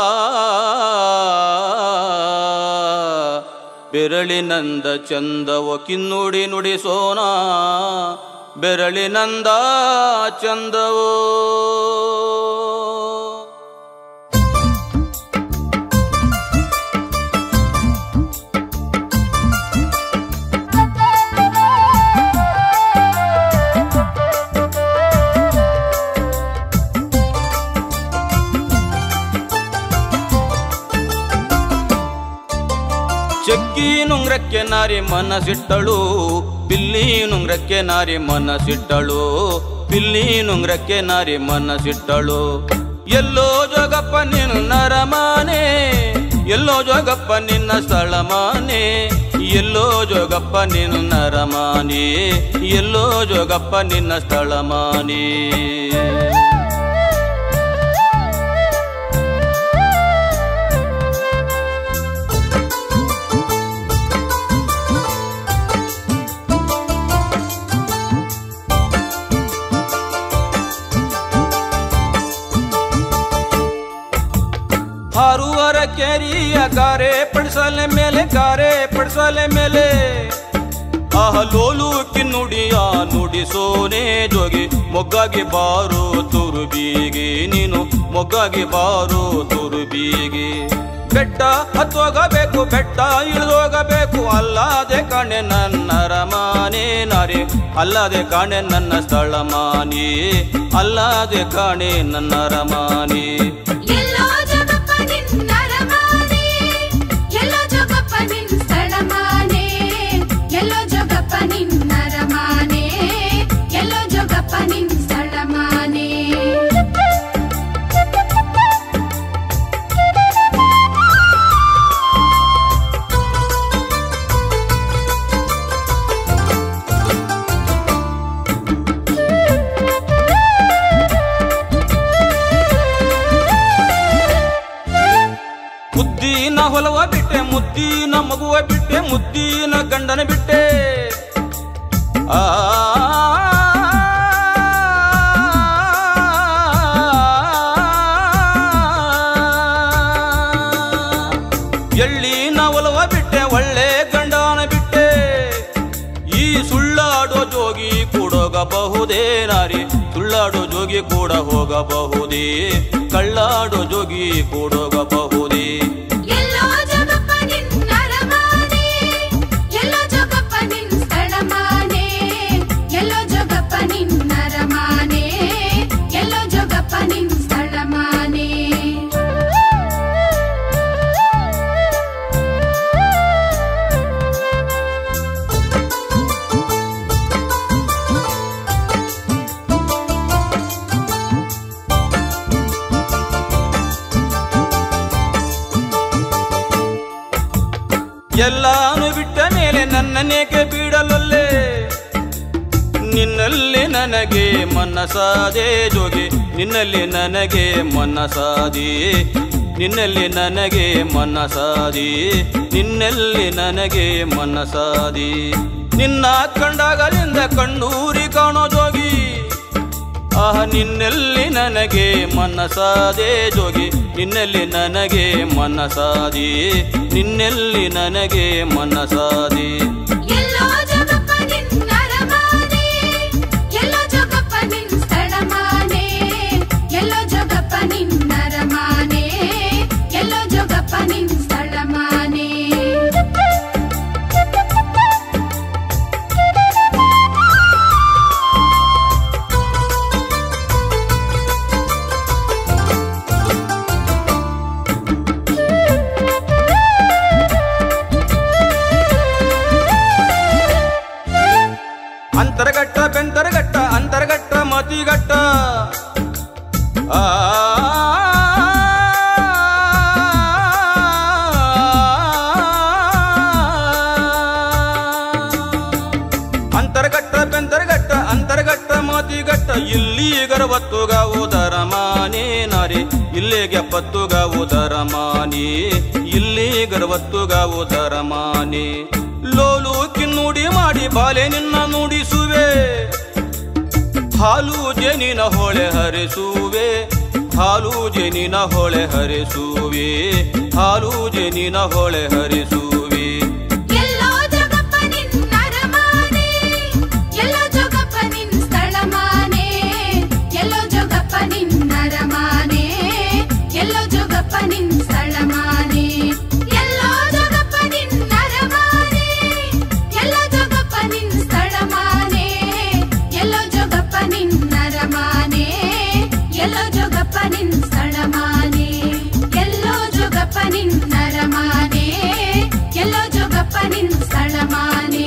ಬೆರಳಿನಂದ ಚಂದವೋ ಕಿನ್ನುಡಿ ನುಡಿಸೋಣ ಬೆರಳಿನಂದ ಚಂದವೋ ಚೆಕ್ಕಿ ನುಂಗ್ರಕ್ಕೆ ನಾರಿ ಮನಸ್ಸಿಟ್ಟಳು ಬಿಲ್ಲಿ ನುಂಗ್ರಕ್ಕೆ ನಾರಿ ಮನಸ್ಸಿಟ್ಟಳು ಬಿಲ್ಲಿ ನುಂಗ್ರಕ್ಕೆ ನಾರಿ ಮನಸ್ಸಿಟ್ಟಳು ಎಲ್ಲೋ ಜೋಗಪ್ಪ ನಿನ್ನ ನರಮಾನೆ ಎಲ್ಲೋ ಜೋಗಪ್ಪ ನಿನ್ನ ಸ್ಥಳಮಾನೆ ಎಲ್ಲೋ ಜೋಗಪ್ಪ ನಿನ್ನ ನರಮಾನೆ ಎಲ್ಲೋ ಜೋಗಪ್ಪ ನಿನ್ನ ಸ್ಥಳಮಾನೆ ಹಾರುವರ ಕೆರಿಯ ಗಾರೆ ಪಡಿಸಲೆ ಮೇಲೆ ಗಾರೆ ಪಡಿಸಲೆ ಮೇಲೆ ಆಹ ಲೋಲು ಕಿನ್ನುಡಿಯ ನುಡಿಸೋನೆ ಜೋಗಿ ಮೊಗ್ಗಾಗಿ ಬಾರು ತುರುಬೀಗೆ ನೀನು ಮೊಗ್ಗಾಗಿ ಬಾರು ತುರುಬೀಗೆ ಬೆಟ್ಟ ಹತ್ತೋಗಬೇಕು ಬೆಟ್ಟ ಇಳಿದೋಗಬೇಕು ಅಲ್ಲದೆ ಕಾಣೆ ನನ್ನ ರಮಾನೆ ನಾರಿ ಅಲ್ಲದೆ ಕಾಣೆ ನನ್ನ ಸ್ಥಳ ಮಾನಿ ಅಲ್ಲದೆ ಕಾಣೆ ನನ್ನ ರಮಾನಿ ಎಲ್ಲೋ ಜಗಪ್ಪ ನಿನ್ನ ರಮಾನೆ ಎಲ್ಲೋ ಜಗಪ್ಪ ನಿನ್ನ ಸ್ಥಳಮಾನೆ ಎಲ್ಲೋ ಜಗಪ್ಪ ನಿನ್ನ ರಮಾನೆ ಎಲ್ಲೋ ಜಗಪ್ಪ ನಿನ್ನ ಸ್ಥಳಮಾನೆ ಮುದ್ದಿನ ಹೊಲವ ಬಿಟ್ಟೆ ಮುದ್ದಿನ ಮಗುವ ಬಿಟ್ಟೆ ಮುದ್ದಿನ ಗಂಡನ ಬಿಟ್ಟೆ ಜೋಗಿ ಕೂಡೋಗಬಹುದೇ ನಾರಿ ಸುಳ್ಳಾಡೋ ಜೋಗಿ ಕೂಡ ಹೋಗಬಹುದೇ ಕಳ್ಳಾಡೋ ಜೋಗಿ ಕೂಡೋಗಬಹುದೇ ಎಲ್ಲೋ ಜಗಪ್ಪ ನಿನ್ನ ಅರಮಾನೆ ಎಲ್ಲೋ ಜಗಪ್ಪ ನಿನ್ನ ಸ್ಥಳಮಾನೆ ಎಲ್ಲೋ ಜಗಪ್ಪ ನಿನ್ನ ಅರಮಾನೆ ಎಲ್ಲೋ ಜಗಪ್ಪ ನಿನ್ನ ಸ್ಥಳಮಾನೆ ಎಲ್ಲಾನು ಬಿಟ್ಟ ಮೇಲೆ ನನ್ನನೇಕೆ ಬಿಡಲೊಲ್ಲೆ ನಿನ್ನಲ್ಲಿ ನನಗೆ ಮನಸಾದೆ ಜೋಗಿ ನಿನ್ನಲ್ಲಿ ನನಗೆ ಮನಸಾದಿ ನಿನ್ನಲ್ಲಿ ನನಗೆ ಮನಸಾದಿ ನಿನ್ನಲ್ಲಿ ನನಗೆ ಮನಸಾದಿ ನಿನ್ನ ಕಂಡಾಗಲಿಂದ ಕಣ್ಣೂರಿ ಕಾಣೋ ಜೋಗಿ ಆಹ ನಿನ್ನಲ್ಲಿ ನನಗೆ ಮನಸಾದೆ ಜೋಗಿ ನಿನ್ನಲ್ಲಿ ನನಗೆ ಮನಸಾದಿ ನಿನ್ನಲ್ಲಿ ನನಗೆ ಮನಸಾದಿ ಎಲ್ಲೋ ಜಗಪ್ಪ ನಿನ್ನ ಅರಮಾನೆ ಎಲ್ಲೋ ಜಗಪ್ಪ ನಿನ್ನ ಸ್ಥಳಮಾನೆ ಎಲ್ಲೋ ಜಗಪ್ಪ ನಿನ್ನ ಅರಮಾನೆ ಎಲ್ಲೋ ಜಗಪ್ಪ ನಿನ್ನ ಸ್ಥಳಮಾನೆ ಅಂತರಗಟ್ಟ ಬೆಂತರಗಟ್ಟ ಅಂತರಗಟ್ಟ ಮತಿಗಟ್ಟ ಆ ಅಂತರಗಟ್ಟ ಬೆಂತರಗಟ್ಟ ಅಂತರಗಟ್ಟ ಮತಿಗಟ್ಟ ಇಲ್ಲಿ ಗರ್ವತ್ತುಗ ಉದರ ಮಾನೇ ನಾರಿ ಇಲ್ಲಿಗೆ ಪತ್ತುಗ ಉದರ ಮಾನಿ ಇಲ್ಲಿ ಗರ್ವತ್ತುಗ ಉದರ ಮಾನಿ ಲೋಲು ಕಿನ್ನುಡಿ ಮಾಡಿ ಬಾಲೆ ನಿನ್ನ ನುಡಿಸುವೆ ಹಾಲು ಜೇನಿನ ಹೊಳೆ ಹರಿಸುವೆ ಹಾಲು ಜೇನಿನ ಹೊಳೆ ಹರಿಸುವೆ ಹಾಲು ಜೇನಿನ ಹೊಳೆ ಹರಿಸುವೆ ಎಲ್ಲೋ ಜಗಪ್ಪ ನಿನ್ನ ಅರಮಾನೆ ಎಲ್ಲೋ ಜಗಪ್ಪ ನಿನ್ನ ಸ್ಥಳಮಾನೆ ಎಲ್ಲೋ ಜಗಪ್ಪ ನಿನ್ನ ಅರಮಾನೆ ಎಲ್ಲೋ ಜಗಪ್ಪ ನಿನ್ನ ಸ್ಥಳಮಾನೆ ಎಲ್ಲೋ ಜಗಪ್ಪ ನಿನ್ನ ಅರಮಾನೆ ಎಲ್ಲೋ ಜಗಪ್ಪ ನಿನ್ನ ಸ್ಥಳಮಾನೆ ಎಲ್ಲೋ ಜಗಪ್ಪ ನಿನ್ನ ಅರಮಾನೆ ಎಲ್ಲೋ ಜಗಪ್ಪ ನಿನ್ನ ಸ್ಥಳಮಾನೆ ಎಲ್ಲೋ ಜಗಪ್ಪ ನಿನ್ನ ಅರಮಾನೆ ಎಲ್ಲೋ ಜಗಪ್ಪ ನಿನ್ನ ಸ್ಥಳಮಾನೆ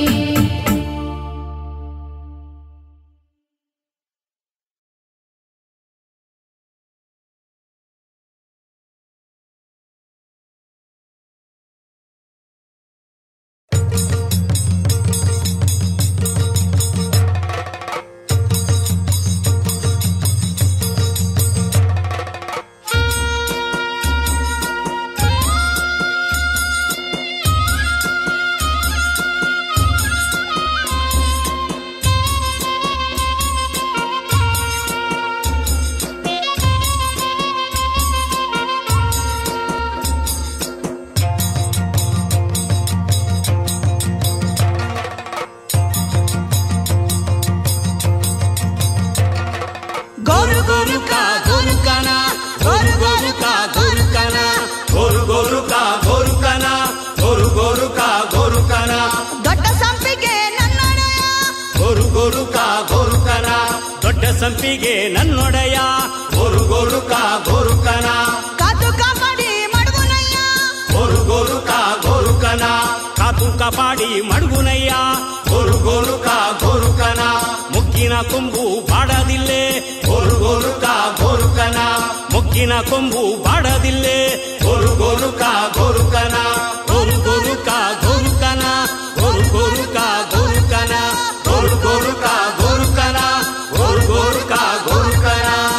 गोरु गोरु का गोरु काना गोरु गोरु का गोरु काना गोरु गोरु का गोरु काना गोरु गोरु का गोरु काना ದೊಡ್ಡ ಸಂಪಿಗೆ ನನ್ನೊಡೆಯ गोरु गोरु का गोरु काना ದೊಡ್ಡ ಸಂಪಿಗೆ ನನ್ನೊಡೆಯ ಗೋರು ಗೋರು ಕಾ ಗೋರು ಕನ ಕಾತು ಕಾಪಾಡಿ ಮಡಗುನಯ್ಯ ಗೋರು ಗೋರು ಕಾ ಗೋರು ಕನ ಕಾತು ಕಾಪಾಡಿ ಮಡಗುನಯ್ಯ ಗೋರು ಗೋರು ಕಾ ಗೋರು ಕನ ಮುಗ್ಗಿನ ಕೊಂಬು ಬಾಡದಿಲ್ಲೆ ಗೋರು ಗೋರು ಕಾ ಗೋರು ಕನ ಮುಗ್ಗಿನ ಕೊಂಬು ಬಾಡದಿಲ್ಲೆ ಗೋರು ಗೋರು ಕಾ ಗೋರು ಕನ ಗೋರು ಗೋರು ಕಾ ಗೋರು ಕನ ಗೋರು ಗೋರು ಕಾ ಗೋರು ಕನ ಗೋರು ಗೋರು ಕಾ ಗೋರು ಕನ ಗೋರು ಗೋರು ಕಾ ಗೋರು ಕನ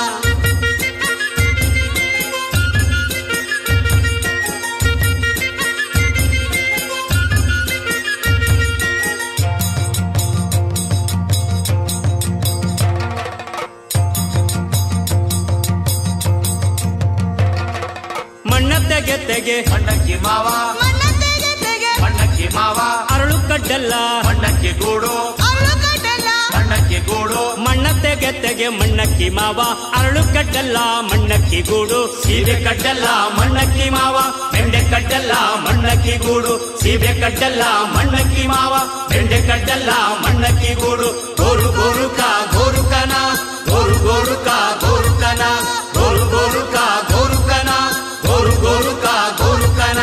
ಮಣ್ಣ ತೆಗೆ ತೆಗೆ ಮಣ್ಣಕ್ಕಿ ಮಾವ ಮಣ್ಣ ತೆಗೆ ತೆಗೆ ಮಣ್ಣಕ್ಕಿ ಮಾವ ಅರಳು ಕಡ್ಡಲ್ಲ ಮಣ್ಣಕ್ಕಿ ಗೂಡು ಅವಳು ಕಟ್ಟಲ್ಲ ಬೆಂಡೆಗೆ ಮಣ್ಣಕ್ಕಿ ಮಾವ ಅರಳು ಕಡ್ಡಲ್ಲ ಮಣ್ಣಕ್ಕಿ ಗೂಡು ಸೀಬೆ ಕಡ್ಡಲ್ಲ ಮಣ್ಣಕ್ಕಿ ಮಾವ ಬೆಂಡೆ ಕಡ್ಡಲ್ಲ ಮಣ್ಣಕ್ಕಿ ಗೂಡು ಸೀಬೆ ಕಡ್ಡಲ್ಲ ಮಣ್ಣಕ್ಕಿ ಮಾವ ಬೆಂಡೆ ಕಡ್ಡಲ್ಲ ಮಣ್ಣಕ್ಕಿ ಗೂಡು ಗೋರು ಗೋರುಕ ಗೋರುಕನ ಗೋರು ಗೋರುಕ ಗೋರುಕನ ಗೋರು ಗೋರುಕ ಗೋರುಕನ ಗೋರು ಗೋರುಕ ಗೋರುಕನ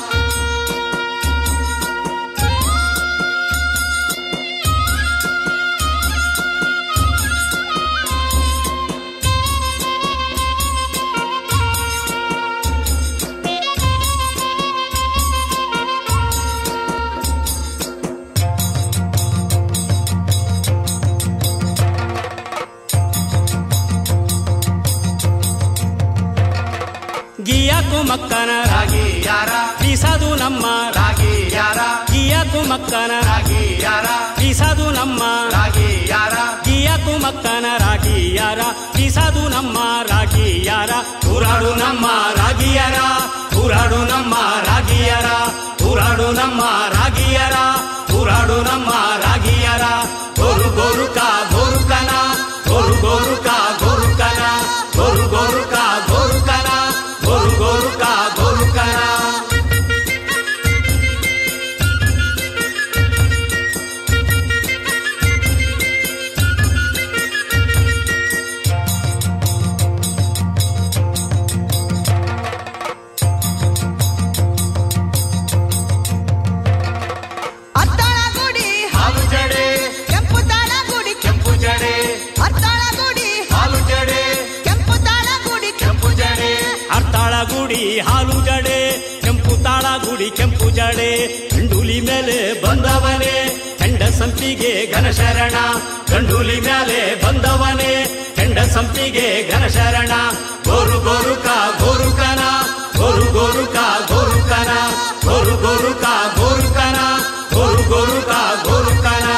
ಗಿಯಾಕು ಮಕ್ಕನ ರಾಗಿ ಯಾರ ಬೀಸದು ನಮ್ಮ ರಾಗಿ ಯಾರ ಗಿಯಾಕು ಮಕ್ಕನ ರಾಗಿ ಯಾರ ಬೀಸದು ನಮ್ಮ ರಾಗಿ ಯಾರ ಗಿಯಾಕು ಮಕ್ಕನ ರಾಗಿ ಯಾರ ಬೀಸದು ನಮ್ಮ ರಾಗಿ ಯಾರ ತೂರಾಡು ನಮ್ಮ ರಾಗಿಯರ ತೂರಾಡು ನಮ್ಮ ರಾಗಿಯರ ತೂರಾಡು ನಮ್ಮ ರಾಗಿಯರ ತೂರಾಡು ನಮ್ಮ ರಾಗಿಯರ ಗೋರು ಗೋರುಕ ಗೋರುಕನ ಗೋರು ಗೋರುಕ ಗೋರುಕನ ಗೋರು ಗೋರುಕ ಗೋರುಕನ ಗೋರು ಗೋರುಕ ಗೋರುಕನ ಅತ್ತಾಳ ಗುಡಿ ಹಾಲು ಜಡೆ ಕೆಂಪು ತಾಳ ಗುಡಿ ಕೆಂಪು ಜಡೆ ಅತ್ತಾಳ ಗುಡಿ ಹಾಲು ಜಡೆ ಕೆಂಪು ತಾಳ ಗುಡಿ ಕೆಂಪು ಜಡೆ ಅರ್ತಾಳ ಗುಡಿ ಹಾಲು ಜಡೆ ಕೆಂಪು ತಾಳ ಗುಡಿ ಕೆಂಪು ಜಡೆ ಗಂಡೂಲಿ ಮೇಲೆ ಬಂದವನೇ ಕೆಂಡ ಸಂಪಿಗೆ ಘನಶರಣ ಗಂಡೂಲಿ ಮೇಲೆ ಬಂದವನೇ ಕೆಂಡ ಸಂಪಿಗೆ ಘನಶರಣ ಗೋರು ಗೋರುಕ ಗೋರುಕನ ಗೋರು ಗೋರುಕ ಗೋರುಕನ ಗೋರು ಗೋರುಕ ಗೋರುಕನ ಗೋರು ಗೋರುಕ ಗೋರುಕನ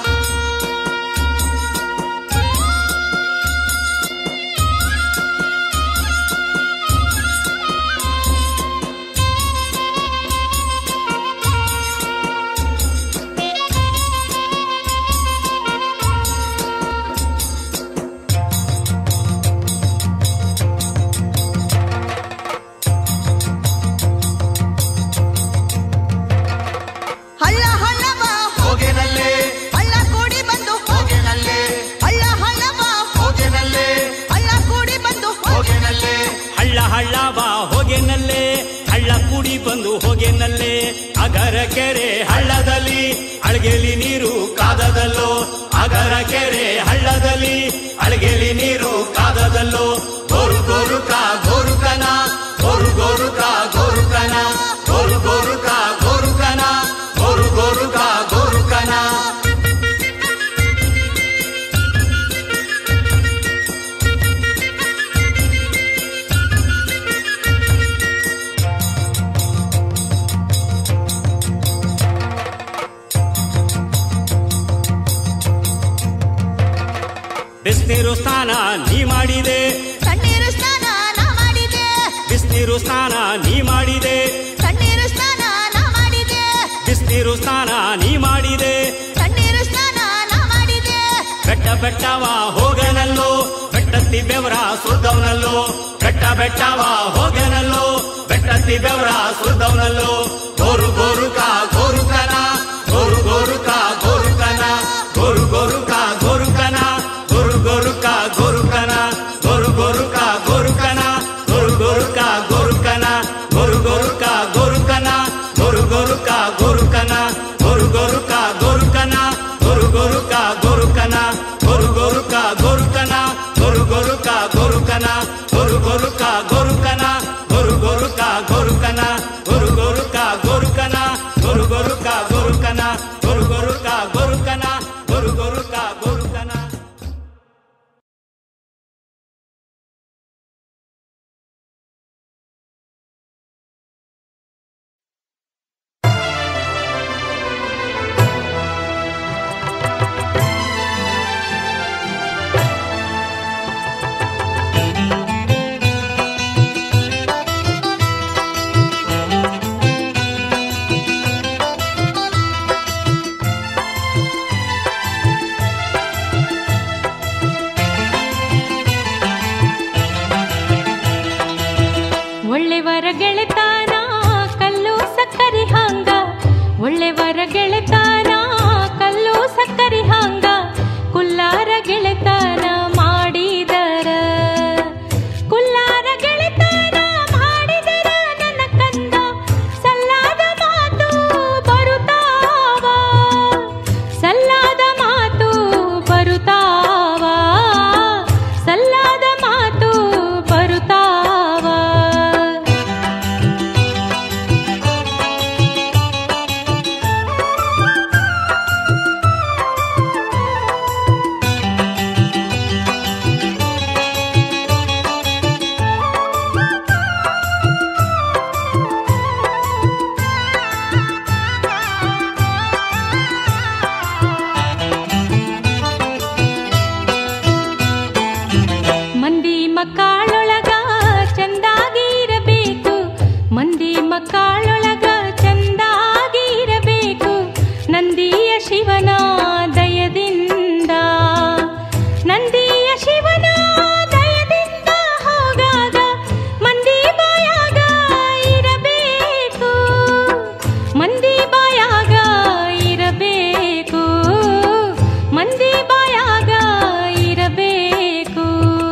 ಹಳ್ಳ ಹಳ್ಳವ ಹೋಗೆನಲ್ಲೇ ಹಳ್ಳ ಕೂಡಿ ಬಂದು ಹೋಗೆನಲ್ಲೇ ಹಳ್ಳ ಹಳ್ಳವ ಹೋಗೆನಲ್ಲೇ ಹಳ್ಳ ಕೂಡಿ ಬಂದು ಹೋಗೆನಲ್ಲೇ ಹಳ್ಳ ಹಳ್ಳ ಬಾ ಹೋಗೆನಲ್ಲೇ ಹಳ್ಳ ಕೂಡಿ ಬಂದು ಹೋಗೆನಲ್ಲೇ ಅಗರ ಕೆರೆ ಹಳ್ಳದಲ್ಲಿ ಅಳಗೆಲಿ ನೀರು ಕಾದದಲ್ಲೋ ಅಗರ ಕೆರೆ ಹಳ್ಳದಲ್ಲಿ ಅಳಗೆಲಿ ನೀರು ಕಾದದಲ್ಲೋ ಗೋರು ಗೋರುಕ ಗೋರುಕನ ಗೋರು ಗೋರುಕ ಗೋರುಕನ ಗೋರು ಗೋರುಕ ಗೋರುಕನ ಗೋರು ಗೋರುಕ ಗೋರುಕನ ಬಿಸ್ನೀರು ಸ್ನಾನ ನೀ ಮಾಡಿದೆ ತಣ್ಣೀರು ಸ್ನಾನ ನಾ ಮಾಡಿದೆ ಬಿಸ್ನೀರು ಸ್ನಾನ ನೀ ಮಾಡಿದೆ ತಣ್ಣೀರು ಸ್ನಾನ ನಾ ಮಾಡಿದೆ ಬಿಸ್ನೀರು ಸ್ನಾನ ನೀ ಮಾಡಿದೆ ತಣ್ಣೀರು ಸ್ನಾನ ನಾ ಮಾಡಿದೆ ಬೆಟ್ಟ ಬೆಟ್ಟವ ಹೋಗನಲ್ಲೋ ಬೆಟ್ಟತ್ತಿ ಬೆವರ ಸುರ್ದವನಲ್ಲೋ ಬೆಟ್ಟ ಬೆಟ್ಟವ ಹೋಗನಲ್ಲೋ ಬೆಟ್ಟತ್ತಿ ಬೆವರ ಸುರ್ದವನಲ್ಲೋ ಗೋರು ಗೋರುಕ ಗೋರುಕನ ಗೋರು ಗೋರುಕ ಗೋರುಕನ ಗೋರು ಗೋರುಕ ಗೋರುಕನ ಗೋರು ಗೋರುಕ ಗೋರುಕನ ಗೋರು ಗೋರುಕ ಗೋರುಕನ ಗೋರು ಗೋರುಕ ಗೋರುಕನ ಗೋರು ಗೋರುಕ ಗೋರುಕನ ಗೋರು ಗೋರುಕ ಗೋರುಕನ ಗೋರು ಗೋರುಕ ಗೋರುಕನ ಗೋರು ಗೋರುಕ ಗೋರುಕನ ಗೋರು ಗೋರುಕ ಗೋರುಕನ ಗೋರು ಗೋರುಕ ಗೋರುಕನ ಗೋರು ಗೋರುಕ ಗೋರುಕನ ಗೋರು ಗೋರುಕ ಗೋರುಕನ ಗೋರು ಗೋರುಕ ಗೋರುಕನ ಗೋರು ಗೋರುಕ ಗೋರುಕನ ಗೋರು ಗೋರುಕ ಗೋರುಕನ ಗೋರು ಗೋರುಕ ಗೋರುಕನ ಿ ಗೆಳೆತನ ಕಲ್ಲು ಸಕ್ಕರೆ ಹಂಗ ಒಳ್ಳೆವರ ಗೆಳೆತನ ಕಲ್ಲು ಸಕ್ಕರೆ ಹಂಗ ಕುಲ್ಲಾರ ಗೆಳೆತನ ಮಾಡಿದರ ಕುಲ್ಲಾರ ಗೆಳೆತನ ಮಾಡಿದರ ನನ್ನ ಕಂದ ಸಲ್ಲಾದ ಮಾತು ಬರುತ್ತಾವ ಸಲ್ಲಾದ ಮಾತು ಬರುತ್ತಾವ ಸಲ್ಲಾದ ಮಾತು ಬರುತ್ತಾವ ಮಂದಿ ಮಕ್ಕಳೊಳಗ ಚಂದಾಗಿ ಇರಬೇಕು ಮಂದಿ ಮಕ್ಕಳೊಳಗ ಚಂದಾಗಿ ಇರಬೇಕು ನಂದಿಯ ಶಿವನ ದಯದಿಂದ ನಂದಿಯ ಶಿವನ ದಯದಿಂದ ಹೋಗಾಗ ಮಂದಿ ಬಾಯಾಗ ಇರಬೇಕು ಮಂದಿ ಬಾಯಾಗ ಇರಬೇಕು ಮಂದಿ ಬಾಯಾಗ ಇರಬೇಕು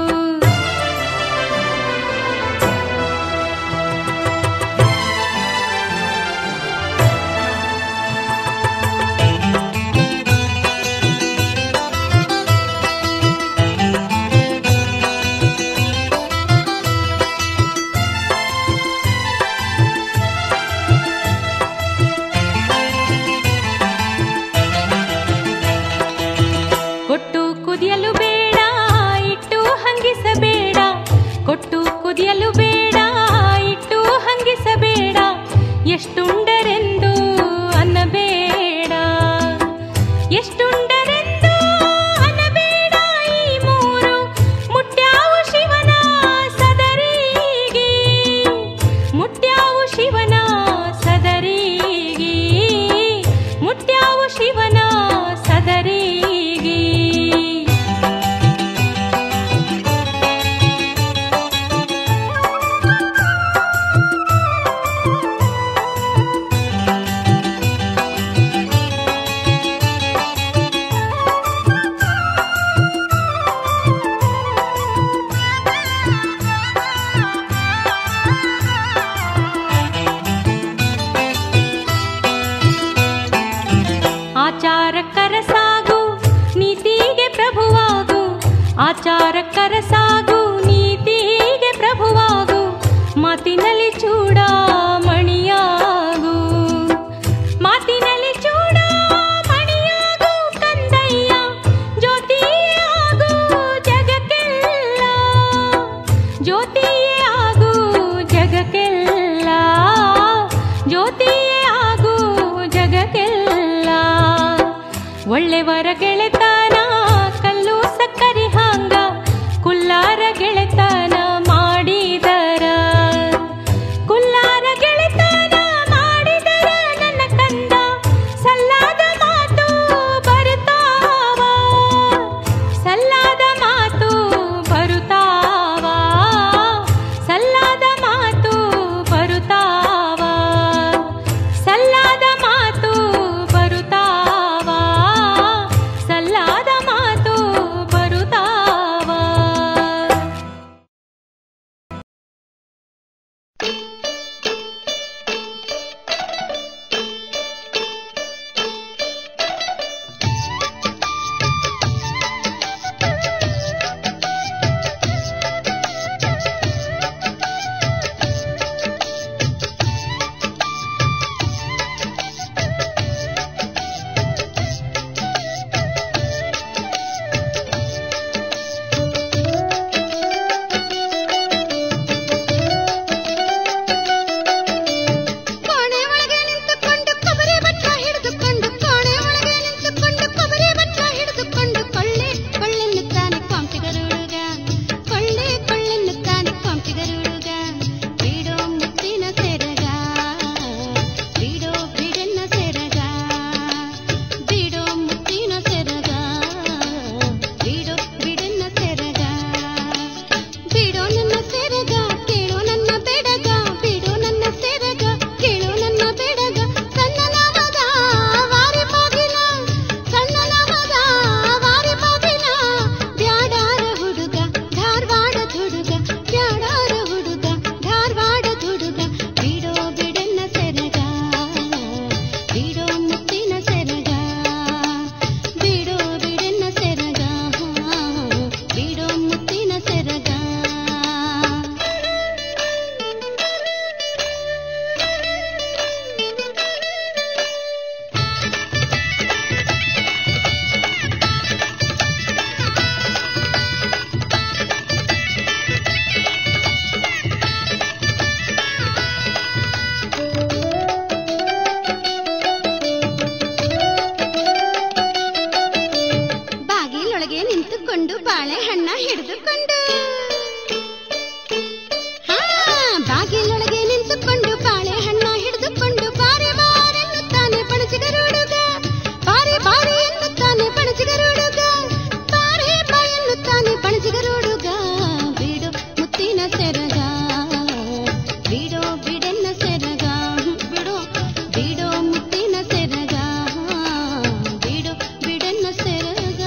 ಕೊಟ್ಟು ಕುದಿಯಲು ಬೇಡ ಇಟ್ಟು ಹಂಗಿಸಬೇಡ ಕೊಟ್ಟು ಕುದಿಯಲು ಬೇಡ ಇಟ್ಟು ಹಂಗಿಸಬೇಡ ಎಷ್ಟುಂಡರೆಂದು ಅನ್ನಬೇಡ ಎಷ್ಟುಂಡರೆಂದು ಅನ್ನಬೇಡ ಈ ಮೂರು ಮುಟ್ಯಾವು ಶಿವನ ಸದರಿಗೆ ಮುಟ್ಯಾವು ಶಿವನ ಸದರಿಗೆ ಮುಟ್ಯಾವು ಶಿವನ ಸದರಿಗೆ ಆಚಾರಕ್ಕರ ಸಾಗು ನೀತಿಗೆ ಪ್ರಭುವಾಗು ಆಚಾರಕ್ಕರ ಸಾಗು ನೀತಿಗೆ ಪ್ರಭುವಾಗು ಮಾತಿನಲ್ಲಿ ಚೂಡ ಮಣಿಯಾಗು ಮಾತಿನಲ್ಲಿ ಚೂಡ ಮಣಿಯಾಗು ಕಂದಯ್ಯ ಜ್ಯೋತಿಯೇ ಆಗು ಜಗಕ್ಕೆಲ್ಲ ಜ್ಯೋತಿಯೇ ಆಗು ಜಗಕ್ಕೆಲ್ಲ ಜ್ಯೋತಿಯೇ ಆಗು ಜಗಕ್ಕೆಲ್ಲ ಒಳ್ಳೆವರ ಗೆಳೆತನ ಕಲ್ಲು ಸಕ್ಕರೆ ಹಾಂಗ ಕುಲ್ಲಾರ ಗೆಳೆತನ ಮಾಡಿದರ ಕುಲ್ಲಾರ ಗೆಳೆತನ ಮಾಡಿದರ ನನ್ನ ಕಂದ ಸಲ್ಲಾದ ಮಾತು ಬರುತ್ತಾವ ಸಲ್ಲಾದ ಮಾತು ಬರುತ್ತಾವ ಸಲ್ಲಾದ ಮಾತು ಬರುತ್ತಾವ ಸಲ್ಲಾದ ಮಾತು ಬರುತ್ತಾವ ಸಲ್ಲ ನಿಂತುಕೊಂಡು ಬಾಳೆಹಣ್ಣ ಹಿಡಿದುಕೊಂಡು ಹಾ ಬಾಗಿಲೊಳಗೆ ನಿಂತುಕೊಂಡು ಬಾಳೆಹಣ್ಣ ಹಿಡಿದುಕೊಂಡು ಬಾರೆ ಬಾರೆ ಎನ್ನುತ್ತಾನೆ ಪಣಚಿಗರುಡುಗ ಬಾರೆ ಬಾರೆ ಎನ್ನುತ್ತಾನೆ ಪಣಚಿಗರುಡುಗ ಬಾರೆ ಬಾ ಎನ್ನುತ್ತಾನೆ ಪಣಚಿಗರುಡುಗ ಬಿಡು ಮುತ್ತಿನ ಸೆರಗ ಬಿಡೋ ಬಿಡೆನ್ನ ಸೆರಗ ಬಿಡು ಬಿಡೋ ಮುತ್ತಿನ ಸೆರಗ ಬಿಡು ಬಿಡೆನ್ನ ಸೆರಗ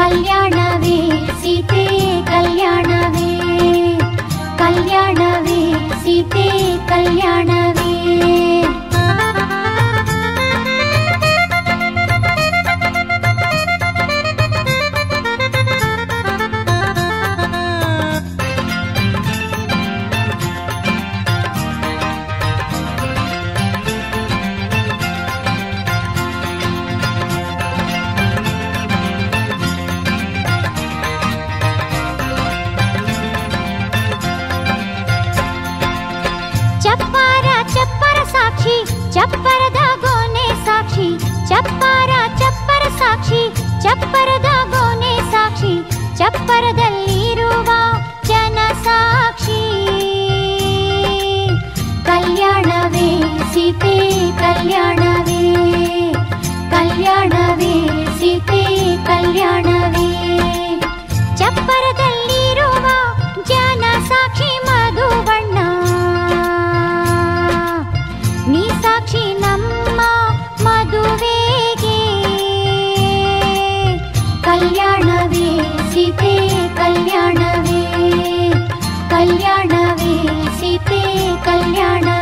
ಕಲ್ಯಾಣವೇ ಸೀತೆ ಕಲ್ಯಾಣವೇ ಕಲ್ಯಾಣವೇ ಸೀತೆ ಕಲ್ಯಾಣವೇ ಚಪ್ಪಾರ ಚಪ್ಪರ ಸಾಕ್ಷಿ ಚಪ್ಪರದ ಗೋನೆ ಸಾಕ್ಷಿ ಚಪ್ಪಾರ ಚಪ್ಪರ ಸಾಕ್ಷಿ ಚಪ್ಪರದ ಗೋನೆ ಸಾಕ್ಷಿ ಚಪ್ಪರದಲ್ಲಿರುವ ಜನ ಸಾಕ್ಷಿ ಕಲ್ಯಾಣವೇ ಸೀತೆ ಕಲ್ಯಾಣವೇ ಕಲ್ಯಾಣವೇ ಸೀತೆ ಕಲ್ಯಾಣವೇ ಚಪ್ಪರದಲ್ಲಿರುವ ಜನ ಸಾಕ್ಷಿ ಮಧುಬಣ್ಣ ನೀ ಸಾಕ್ಷಿ ನಮ್ಮ ಮದುವೆಗೆ ಕಲ್ಯಾಣವೇ ಸೀತೆ ಕಲ್ಯಾಣವೇ ಕಲ್ಯಾಣವೇ ಸೀತೆ ಕಲ್ಯಾಣ